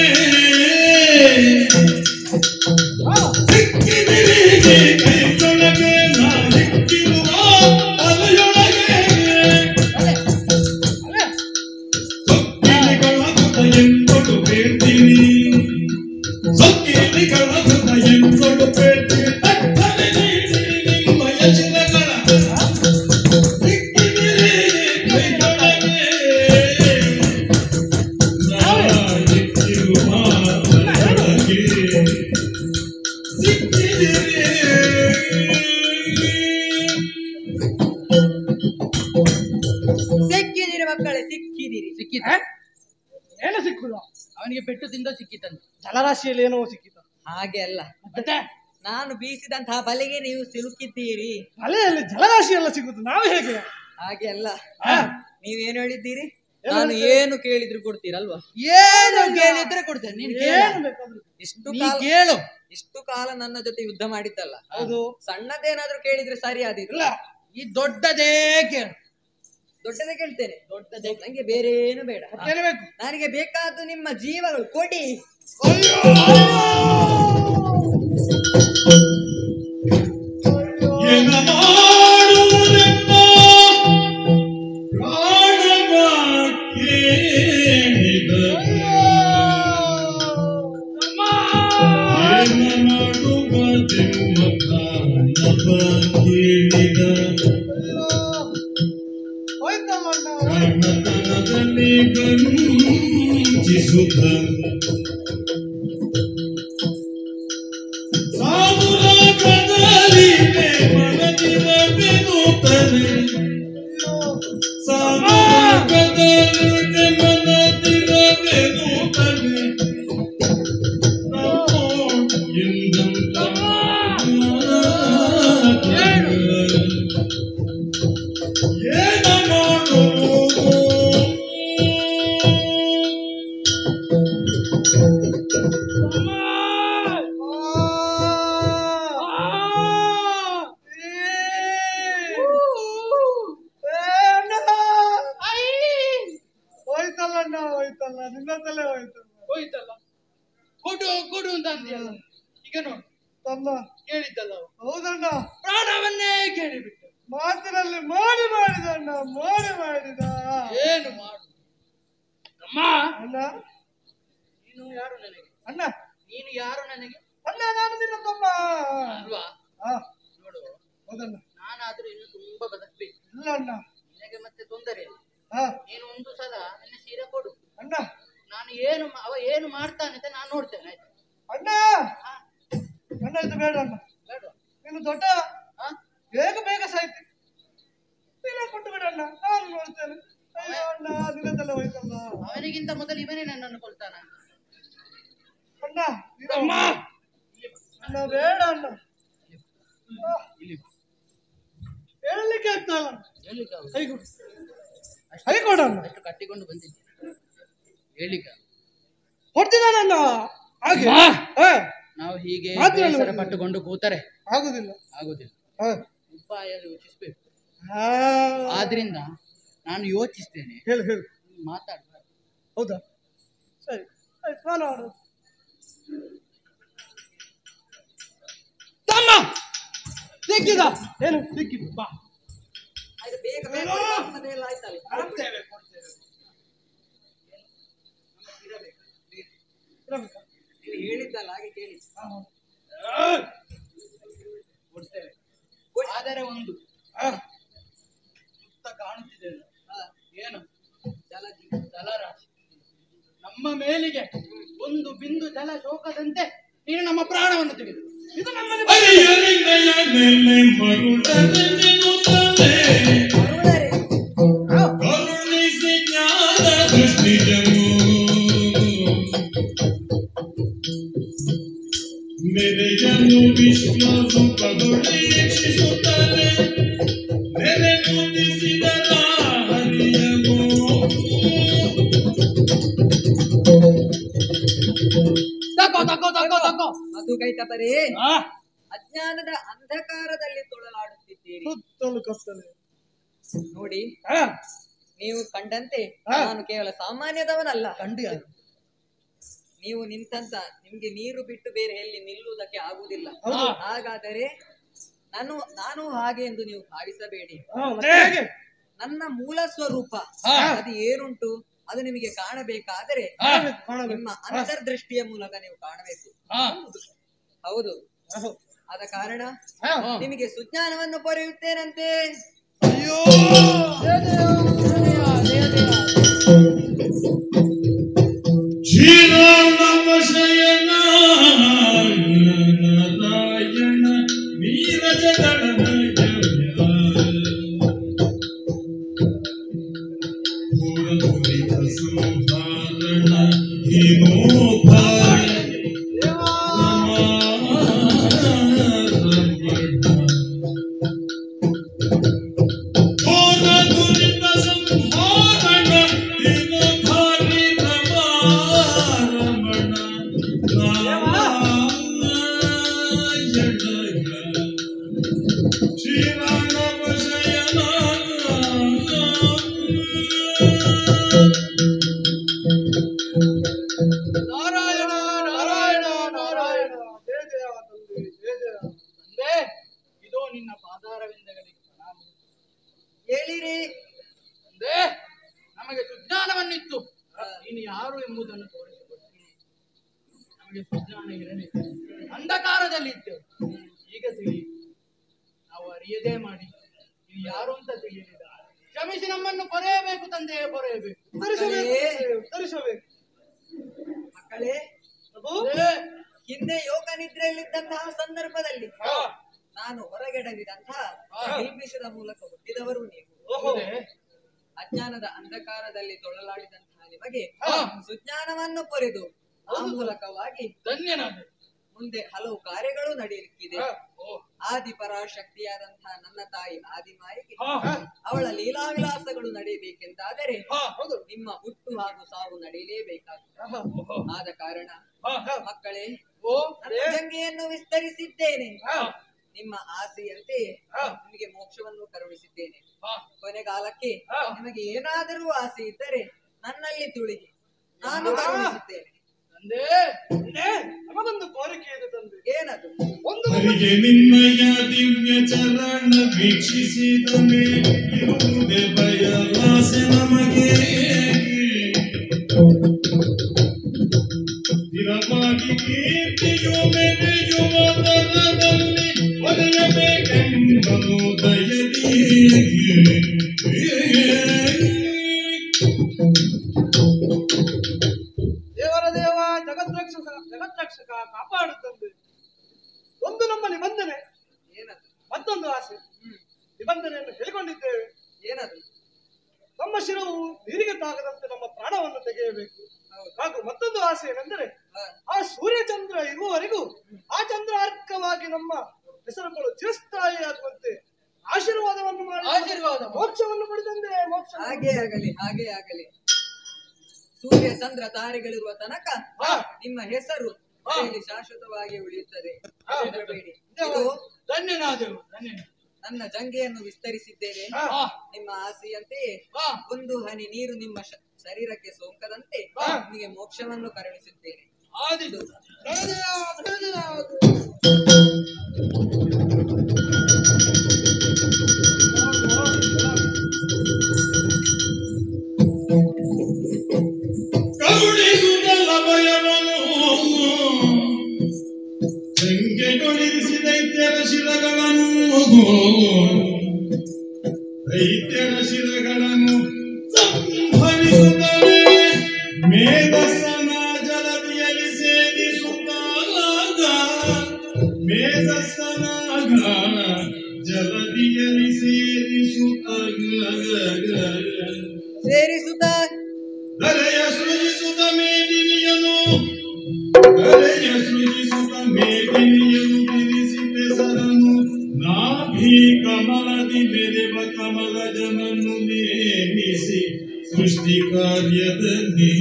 ಸಿಕ್ಕಿದೆ ಕೈಯೊಳಗೆ ನಾ ಸಿಕ್ಕಿರುವ ಅಲೆಯೊಳಗೆ ಸೊಕ್ಕಿಲಿಗಳ ಹೃದಯಂಗೊಡು ಬೇಡ್ತೀನಿ ಸೊಕ್ಕಿಲಿಗಳ ಹೃದಯಂಗೊಡು ಬೇಡ್ತೀನಿ ತಟ್ಟನೆ ನೀಡಿ ನಿಮ್ಮಯ ಶಿಲೆಗಳ ಸಿಕ್ಕಿದೆ ಕೈಯೊಳಗೆ ಸಿಕ್ಕಿದಿರಿ ಮಕ್ಕಳೇ ಸಿಕ್ಕಿದಿರಿ ಸಿಕ್ಕಿತ ಏನು ಸಿಕ್ಕುದು ಅವನಿಗೆ ಪೆಟ್ಟು ತಿಂದ ಸಿಕ್ಕಿತಂತೆ ಜಲರಾಶಿಯಲ್ಲಿ ಏನೋ ಸಿಕ್ಕಿತು ಹಾಗೆ ಅಲ್ಲ ಮತ್ತೆ ನಾನು ಬೀಸಿದಂತಹ ಬಲೆಗೆ ನೀವು ಸಿಲುಕಿದ್ದೀರಿ ಮಲೆಯಲ್ಲಿ ಜಲರಾಶಿ ಎಲ್ಲ ಸಿಗುದು ನಾವು ಹೇಗೆ ಹಾಗೆ ಅಲ್ಲ ಹಾ. ನೀವೇನು ಹೇಳಿದ್ದೀರಿ ನಾನು ಏನು ಕೇಳಿದ್ರು ಕೊಡ್ತೀರಲ್ವಾ ಏನು ಕೇಳಿದ್ರೆ ಕೊಡ್ತೇನೆ ನೀನು ಕೇಳು ಏನು ಬೇಕಾದ್ರೂ ಇಷ್ಟು ನೀ ಕಾಲ ಕೇಳು ಇಷ್ಟು ಕಾಲ ನನ್ನ ಜೊತೆ ಯುದ್ಧ ಮಾಡಿದ್ದಲ್ಲ ಹೌದು ಸಣ್ಣದೇನಾದ್ರೂ ಕೇಳಿದ್ರೆ ಸರಿ ಆದಿತ್ತು ಇಲ್ಲ ಈ ದೊಡ್ಡದೇ ಕೇಳು ದೊಡ್ಡದೇ ಕೇಳ್ತೇನೆ ದೊಡ್ಡದೇ ನಂಗೆ ಬೇರೆ ಏನು ಬೇಡ ಕೇಳಬೇಕು ನನಗೆ ಬೇಕಾದ್ದು ನಿಮ್ಮ ಜೀವಗಳು ಕೊಡಿ ಏನ ಮಾಡುವುದೆಂಬ ಪ್ರಾಣವ ಕೇಳಿದ ಏನ ಮಾಡುವುದೆಂಬ ಪ್ರಾಣವ ಕೇಳಿದ ಹೋಯ್ತಮ್ಮ ಅಣ್ಣ. ಕರ್ಣತನದಲ್ಲಿ ಗಂಜಿಸುತ್ತ ಸಾಧುರಾಗದಲ್ಲಿ ಮನದಿರವೆನುತ್ತದೆ ಸಾಧುರಾಗದಲ್ಲಿ ಮನದಿರವೆನುತ್ತದೆ ಎಂದಂತ ಏನ ಮಾಡುವುದು ಹೋಯ್ತಲ್ಲ ಅಣ್ಣ ಹೋಯ್ತಲ್ಲ ನಿನ್ನ ತಲೆ ಹೋಯ್ತಲ್ಲ ಹೋಯ್ತಲ್ಲ ಕೊಡು ಕೊಡು ಅಂತ ಅಂದ್ಯಲ್ಲ ಈಗ ನೋಡು ತಮ್ಮ ಕೇಳಿದ್ದಲ್ಲ ಅವ. ಹೌದಣ್ಣ ಪ್ರಾಣವನ್ನೇ ಕೇಳಿಬಿಟ್ಟು ಮಾತಿನಲ್ಲಿ ಮೋಡಿ ಮಾಡಿದ ಅಣ್ಣ ಮೋಡಿ ಮಾಡಿದ ಏನು ಮಾಡು ಅಮ್ಮ ಅಣ್ಣ ನೀನು ಯಾರು ನನಗೆ ಅಣ್ಣ ನೀನು ಯಾರು ನನಗೆ ಅಣ್ಣ ನಾನು ನಿನ್ನ ತಮ್ಮ ಅಲ್ವಾ ಹಾ ನೋಡು ಹೌದಣ್ಣ ನಾನಾದ್ರೂ ಇನ್ನು ತುಂಬಾ ಬದುಕಬೇಕು ಇಲ್ಲ ಅಣ್ಣ ನಿನಗೆ ಮತ್ತೆ ತೊಂದರೆ ಇಲ್ಲ. ಹಾ ನೀನು ಒಂದು ಸಲ ನನ್ನ ಸೀರೆ ಕೊಡು ಅಣ್ಣ ನಾನು ಏನು ಮಾ- ಅವ ಏನು ಮಾಡ್ತಾನೆ ಅಂತ ನಾನು ನೋಡ್ತೇನೆ ಆಯ್ತಾ ಅಣ್ಣ ಹಾ, ಅಣ್ಣ ಇದು ಬೇಡ ಅಣ್ಣ ಬೇಡ್ವಾ? ನೀನು ದೊಡ್ಡ ಹಾ? ಬೇಗ ಬೇಗ ಸಾಯ್ತಿ ನೀನೇ ಕೊಟ್ಟು ಬಿಡ ಅಣ್ಣ ನಾನು ನೋಡ್ತೇನೆ ಅಯ್ಯೋ ಅಣ್ಣ ನಿನ್ನ ತಲೆ ಹೋಯ್ತಲ್ಲ ಅವನಿಗಿಂತ ಮೊದಲು ಇವನೇ ನನ್ನನ್ನು ಕೊಲ್ತಾನ ಅಣ್ಣ ನೀನು ಅಣ್ಣ ಬೇಡ ಅಣ್ಣ ಆ, ಇಲ್ಲಿ ಹೇಳಲಿಕ್ಕೆ ಆಗ್ತಲ್ಲ ಹೇಳಿಕ ಕೈ ಕೊಡು ಕೈ ಕೊಡಣ್ಣ ಅಷ್ಟು ಕಟ್ಟಿಕೊಂಡು ಬಂದಿದ್ದೆ ಹೇಳಿಕ ಕೊಡ್ತಿದ್ದಾನಣ್ಣ ಹಾಗೆ ಅಮ್ಮ! ಹಾ ನಾವು ಹೀಗೆ ಮಾತಿನಲ್ಲಿ ಬೇಸರ ಬಂದಿದೆ. ಪಟ್ಟುಕೊಂಡು ಕೂತರೆ ಆಗುದಿಲ್ಲ ಆಗುದಿಲ್ಲ ಹಾ ಉಪಾಯ ಯೋಚಿಸ್ಬೇಕು ಹಾ. ಆದ್ರಿಂದ ನಾನು ಯೋಚಿಸ್ತೇನೆ ಹೇಳು ಹೇಳು ಮಾತಾಡ್ಬಾರ್ದು ಹೌದಾ ಸರಿ ಆಯ್ತು ನಾನು ಆಡು ತಮ್ಮ ಸಿಕ್ಕಿದ ಏನು ಸಿಕ್ಕಿದ್ದು ಬಾ ಆಯ್ತು ಬೇಗ ಬೇಗ ಮತ್ತೆ ಎಲ್ಲ ಆಯ್ತಲ್ಲ ಕೊಡ್ತೇವೆ ಕೊಡ್ತೇವೆ ಇರಬೇಕಾ? ನೀವು ಹೇಳಿದ್ದಲ್ಲ ಹಾಗೆ ಕೇಳಿ ಹಾ. ಕೊಡ್ತೇವೆ ಆದರೆ ಒಂದು ಹಾ. ಸುತ್ತ ಕಾಣುತ್ತಿದೆ ಅಲ್ಲ? ಹಾ, ಏನು ಜಲಜಿ ಜಲರಾಶಿ ನಮ್ಮ ಮೇಲಿಗೆ ಒಂದು ಬಿಂದು ಜಲ ಶೋಕದಂತೆ ನೀನು ನಮ್ಮ ಪ್ರಾಣವನ್ನು ತೆಗೆದು ಇದು ನಮ್ಮಲ್ಲಿ ಅಯ್ಯರಿಂದಯ ನೆಲೆ ಮರುಳನೆನ್ನುತ್ತಲೇ ಮರುಳರೆ ಕರುಣಿಸಿ ಜ್ಞಾನ ದೃಷ್ಟಿಜನು ಮೆರೆಯನು ವಿಶ್ವಾಸು ಪಗುಳೀಕ್ಷಿಸುತ್ತದೆ ನೆರೆ ಮುಟ್ಟಿಸಿದ ಹರಿಯನು ತಕೋ ತಕೋ ತಕೋ ತಕೋ ಮಧು ಕೈಟಪರೇ ಆ, ಅಜ್ಞಾನದ ಅಂಧಕಾರದಲ್ಲಿ ತೊಳಲಾಡುತ್ತಿದ್ದೀರಿ ಸುತ್ತಲೂ ಕತ್ತಲೆ ನೋಡಿ ಹಾ. ನೀವು ಕಂಡಂತೆ ಹಾ. ನಾನು ಕೇವಲ ಸಾಮಾನ್ಯದವನಲ್ಲ ಕಂಡು ಯಾರು ನೀವು ನಿಂತಂತ ನಿಮ್ಗೆ ನೀರು ಬಿಟ್ಟು ಬೇರೆ ಎಲ್ಲಿ ನಿಲ್ಲುವುದಕ್ಕೆ ಆಗುವುದಿಲ್ಲ ಹೌದು. ಹಾಗಾದರೆ ನಾನು ನಾನು ಹಾಗೆ ಎಂದು ನೀವು ಭಾವಿಸಬೇಡಿ ಹಾ, ಮತ್ತೆ ಹೇಗೆ? ನನ್ನ ಮೂಲ ಸ್ವರೂಪ ಹಾ. ಅದು ಏನುಂಟು ಅದು ನಿಮಗೆ ಕಾಣಬೇಕಾದರೆ ಆ, ಕಾಣಬೇಕು, ಕಾಣಬೇಕು. ನಿಮ್ಮ ಅಂತರ್ದೃಷ್ಟಿಯ ಮೂಲಕ ನೀವು ಕಾಣಬೇಕು ಆ, ಹೌದು ಹೌದು. ಆದ ಕಾರಣ ಹಾ. ಆ. ನಿಮಗೆ ಸುಜ್ಞಾನವನ್ನು ಪೊರೆಯುತ್ತೇನಂತೆ ಅಯ್ಯೋ ದೇವದೇವ, ದೇವದೇವ. ಶ್ರೀರಾಮ ಶಯನ ನಾರಾಯಣ ವೀರ ಜಗಣ ಸಂಹಾರಣ ಹೀನೋದ್ಧಾರ ಘೋರ ದುರಿತ ಸಂಹಾರಣ ಹೀನೋದ್ಧಾರಿ ರಮಾರಮಣ ನಾರಾಯಣ ಶ್ರೀರಾಮ ಶಯನ ನಾರಾಯಣ ನಾರಾಯಣ ನಾರಾಯಣ ಜಯ ಜಯ ತಂದೆ ಜಯ ಜಯ ತಂದೆ ಇದೋ ನಿನ್ನ ಪಾದಾರವಿಂದಗಳಿಗೆ ಪ್ರಣಾಮ ಹೇಳಿರಿ ತಂದೆ ನಮಗೆ ಸುಜ್ಞಾನವನ್ನಿತ್ತು ನೀನು ಯಾರು ಎಂಬುದನ್ನು ತೋರಿಸಿಕೊಡ್ತೀನಿ ನಮಗೆ ಸುಜ್ಞಾನ ಇರಲಿಲ್ಲ ಅಂಧಕಾರದಲ್ಲಿದ್ದೆವು ಈಗ ತಿಳಿ ನಾವು ಅರಿಯದೇ ಮಾಡಿ ನೀನು ಯಾರು ಅಂತ ತಿಳಿಯಲಿಲ್ಲ ಕ್ಷಮಿಸಿ ನಮ್ಮನ್ನು ಕೊರೆಯಬೇಕು ತಂದೆ ಕೊರೆಯಬೇಕು ತರಿಸಬೇಕು ಮಕ್ಕಳೇ ತಂದೆ, ಹಿಂದೆ ಯೋಗ ನಿದ್ರೆಯಲ್ಲಿದ್ದಂತಹ ಸಂದರ್ಭದಲ್ಲಿ ಹಾ, ನಾನು ಹೊರಗೆಡವಿದಂತಹ ಹಾ. ನಿಲ್ಬಿಷದ ಮೂಲಕ ಹುಟ್ಟಿದವರು ನೀವು ಹೌದೇ? ಅಜ್ಞಾನದ ಅಂಧಕಾರದಲ್ಲಿ ತೊಳಲಾಡಿದಂತಹ ನಿಮಗೆ ಹಾ. ಸುಜ್ಞಾನವನ್ನು ಪೊರೆದು ಆ ಮೂಲಕವಾಗಿ ಧನ್ಯನಾದೆ ಮುಂದೆ ಹಲವು ಕಾರ್ಯಗಳು ನಡೆಯಲಿಕ್ಕಿದೆ ಹಾ, ಓ, ಆದಿ ಪರಾಶಕ್ತಿಯಾದಂತಹ ನನ್ನ ತಾಯಿ ಆದಿಮಾಯಿಗೆ ಹಾ, ಹಾ, ಅವಳ ಲೀಲಾವಿಲಾಸಗಳು ನಡೆಯಬೇಕೆಂದಾದರೆ ಹಾ, ಹೌದು ನಿಮ್ಮ ಹುಟ್ಟು ಹಾಗೂ ಸಾವು ನಡೆಯಲೇಬೇಕಾಗುತ್ತದೆ ಹಾ, ಓಹೋ, ಆದ ಕಾರಣ ಹಾ, ಹಾ, ಮಕ್ಕಳೇ ಓ, ನನ್ನ ಜಂಗೆಯನ್ನು ವಿಸ್ತರಿಸಿದ್ದೇನೆ ಹಾ, ನಿಮ್ಮ ಆಸೆಯಂತೆ ಹಾ. ನಿಮಗೆ ಮೋಕ್ಷವನ್ನು ಕರುಣಿಸಿದ್ದೇನೆ ಹಾ, ಕೊನೆಗಾಲಕ್ಕೆ ಹಾ. ನಿಮಗೆ ಏನಾದರೂ ಆಸೆ ಇದ್ದರೆ ನನ್ನಲ್ಲಿ ತುಳಿಗಿ ನಾನು ಹಾ. ಕರುಣಿಸುತ್ತೇನೆ ತಂದೆ ತಂದೆ, ನಮಗೊಂದು ಕೋರಿಕೆ ಇದೆ ತಂದೆ ಏನದು ಒಂದು ಹರಿಗೆ ನಿನ್ನಯ ದಿವ್ಯ ಚರಣ ವೀಕ್ಷಿಸಿದ ಮೇಲಿರುವುದೇ ಬಯಲಾಸೆ ನಮಗೆ ಸ್ಥಿರವಾಗಿ ಕೀರ್ತಿಯು ಮೆರೆಯುವ ತರದಲ್ಲಿ ಒಲೆಯಬೇಕೆಂಬನು ದಯದಿ ದೇವರ ದೇವ ಜಗದ್ರಕ್ಷಕ ಜಗದ್ರಕ್ಷಕ ಕಾಪಾಡು ತಂದೆ ಒಂದು ನಮ್ಮ ನಿಬಂಧನೆ ಏನದು ಮತ್ತೊಂದು ಆಸೆ ನಿಬಂಧನೆಯನ್ನು ಹೇಳಿಕೊಂಡಿದ್ದೇವೆ ಏನದು ನಮ್ಮ ಶಿರವು ನೀರಿಗೆ ತಾಗದಂತೆ ನಮ್ಮ ಪ್ರಾಣವನ್ನು ತೆಗೆಯಬೇಕು ಹೌದು. ಹಾಗೂ ಮತ್ತೊಂದು ಆಸೆ ಏನೆಂದರೆ ಹಾ. ಆ ಸೂರ್ಯಚಂದ್ರ ಇರುವವರೆಗೂ ಆ ಚಂದ್ರ ಅರ್ಕವಾಗಿ ನಮ್ಮ ಹೆಸರುಗಳು ಚಿರಸ್ಥಾಯಿಯಾಗುವಂತೆ ಆಶೀರ್ವಾದವನ್ನು ಮಾಡಿ ಆಶೀರ್ವಾದ ಮಾಡು. ಮೋಕ್ಷವನ್ನು ಕೊಡಿದಂದೆ ಮೋಕ್ಷ ಹಾಗೆ ಆಗಲಿ ಹಾಗೆ ಆಗಲಿ ಸೂರ್ಯ ಚಂದ್ರ ತಾರೆಗಳಿರುವ ತನಕ ಹಾ. ನಿಮ್ಮ ಹೆಸರು ಹಾ. ಮನೆಯಲ್ಲಿ ಶಾಶ್ವತವಾಗಿ ಉಳಿಯುತ್ತದೆ ಹಾ. ಹೆದರಬೇಡಿ. ಇದು ಇದು ಧನ್ಯನಾದೆವು ಧನ್ಯನ ನನ್ನ ಜಂಗೆಯನ್ನು ವಿಸ್ತರಿಸಿದ್ದೇನೆ ಹಾ. ಹಾ ನಿಮ್ಮ ಆಸೆಯಂತೆಯೇ ಹಾ ಒಂದು ಹನಿ ನೀರು ನಿಮ್ಮ ಶ- ಶರೀರಕ್ಕೆ ಸೋಂಕದಂತೆ ಹಾ. ನಿಮಗೆ ಮೋಕ್ಷವನ್ನು ಕರುಣಿಸುತ್ತೇನೆ ಆದಿದು ಕರುಣಿಸುವುದಲ್ಲ ಭಯವನು ಸಂಖ್ಯೆಗೊಳಿಸಿ ದೈತ್ಯರ ಶಿರಗಳನ್ನು ದೈತ್ಯರ ಶಿರಗಳನ್ನು ಸಂಹರಿಸುತ್ತವೆ ಮೇಧಸ್ಸನ ಜಲದಿಯಲ್ಲಿ ಸೇರಿಸುತ್ತಾಗ ಮೇಧಸ್ಸನಾಗ ಜಲದಿಯಲ್ಲಿ ಸೇರಿಸುತ್ತಾಗ ಸೇರಿಸುತ್ತ ಧರೆಯ ಸೃಜಿಸುತ್ತ ಮೇದಿನಿಯನು ಧರೆಯ ಸೃಜಿಸುತ್ತ ಮೇದಿನಿಯನು ಬಿರಿಸಿದೆ ಸರನು ನಾಭಿ ಕಮಲದಿ ಬೆರೆವ ಕಮಲ ಜನನು ನೇಮಿಸಿ ಸೃಷ್ಟಿ ಕಾರ್ಯದಲ್ಲಿ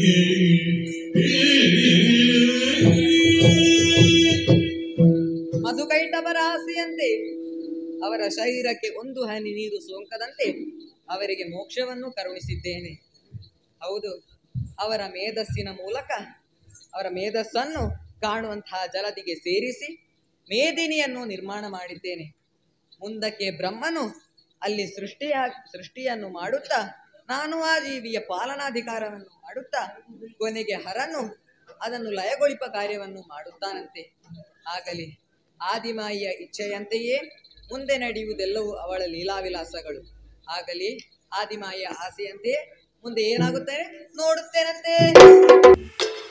ಮಧುಕೈಟವರ ಆಸೆಯಂತೆ ಅವರ ಶರೀರಕ್ಕೆ ಒಂದು ಹನಿ ನೀರು ಸೋಂಕದಂತೆ ಅವರಿಗೆ ಮೋಕ್ಷವನ್ನು ಕರುಣಿಸಿದ್ದೇನೆ ಹೌದು ಅವರ ಮೇಧಸ್ಸಿನ ಮೂಲಕ ಅವರ ಮೇಧಸ್ಸನ್ನು ಕಾಣುವಂತಹ ಜಲದಿಗೆ ಸೇರಿಸಿ ಮೇದಿನಿಯನ್ನು ನಿರ್ಮಾಣ ಮಾಡಿದ್ದೇನೆ ಮುಂದಕ್ಕೆ ಬ್ರಹ್ಮನು ಅಲ್ಲಿ ಸೃಷ್ಟಿಯ ಸೃಷ್ಟಿಯನ್ನು ಮಾಡುತ್ತಾ ನಾನು ಆ ಜೀವಿಯ ಪಾಲನಾಧಿಕಾರವನ್ನು ಮಾಡುತ್ತಾ ಕೊನೆಗೆ ಹರನು ಅದನ್ನು ಲಯಗೊಳಿಪ ಕಾರ್ಯವನ್ನು ಮಾಡುತ್ತಾನಂತೆ ಆಗಲಿ ಆದಿಮಾಯಿಯ ಇಚ್ಛೆಯಂತೆಯೇ ಮುಂದೆ ನಡೆಯುವುದೆಲ್ಲವೂ ಅವಳ ಲೀಲಾವಿಲಾಸಗಳು ಆಗಲಿ ಆದಿಮಾಯಿಯ ಆಸೆಯಂತೆಯೇ ಮುಂದೆ ಏನಾಗುತ್ತದೆ ನೋಡುತ್ತೇನಂತೆ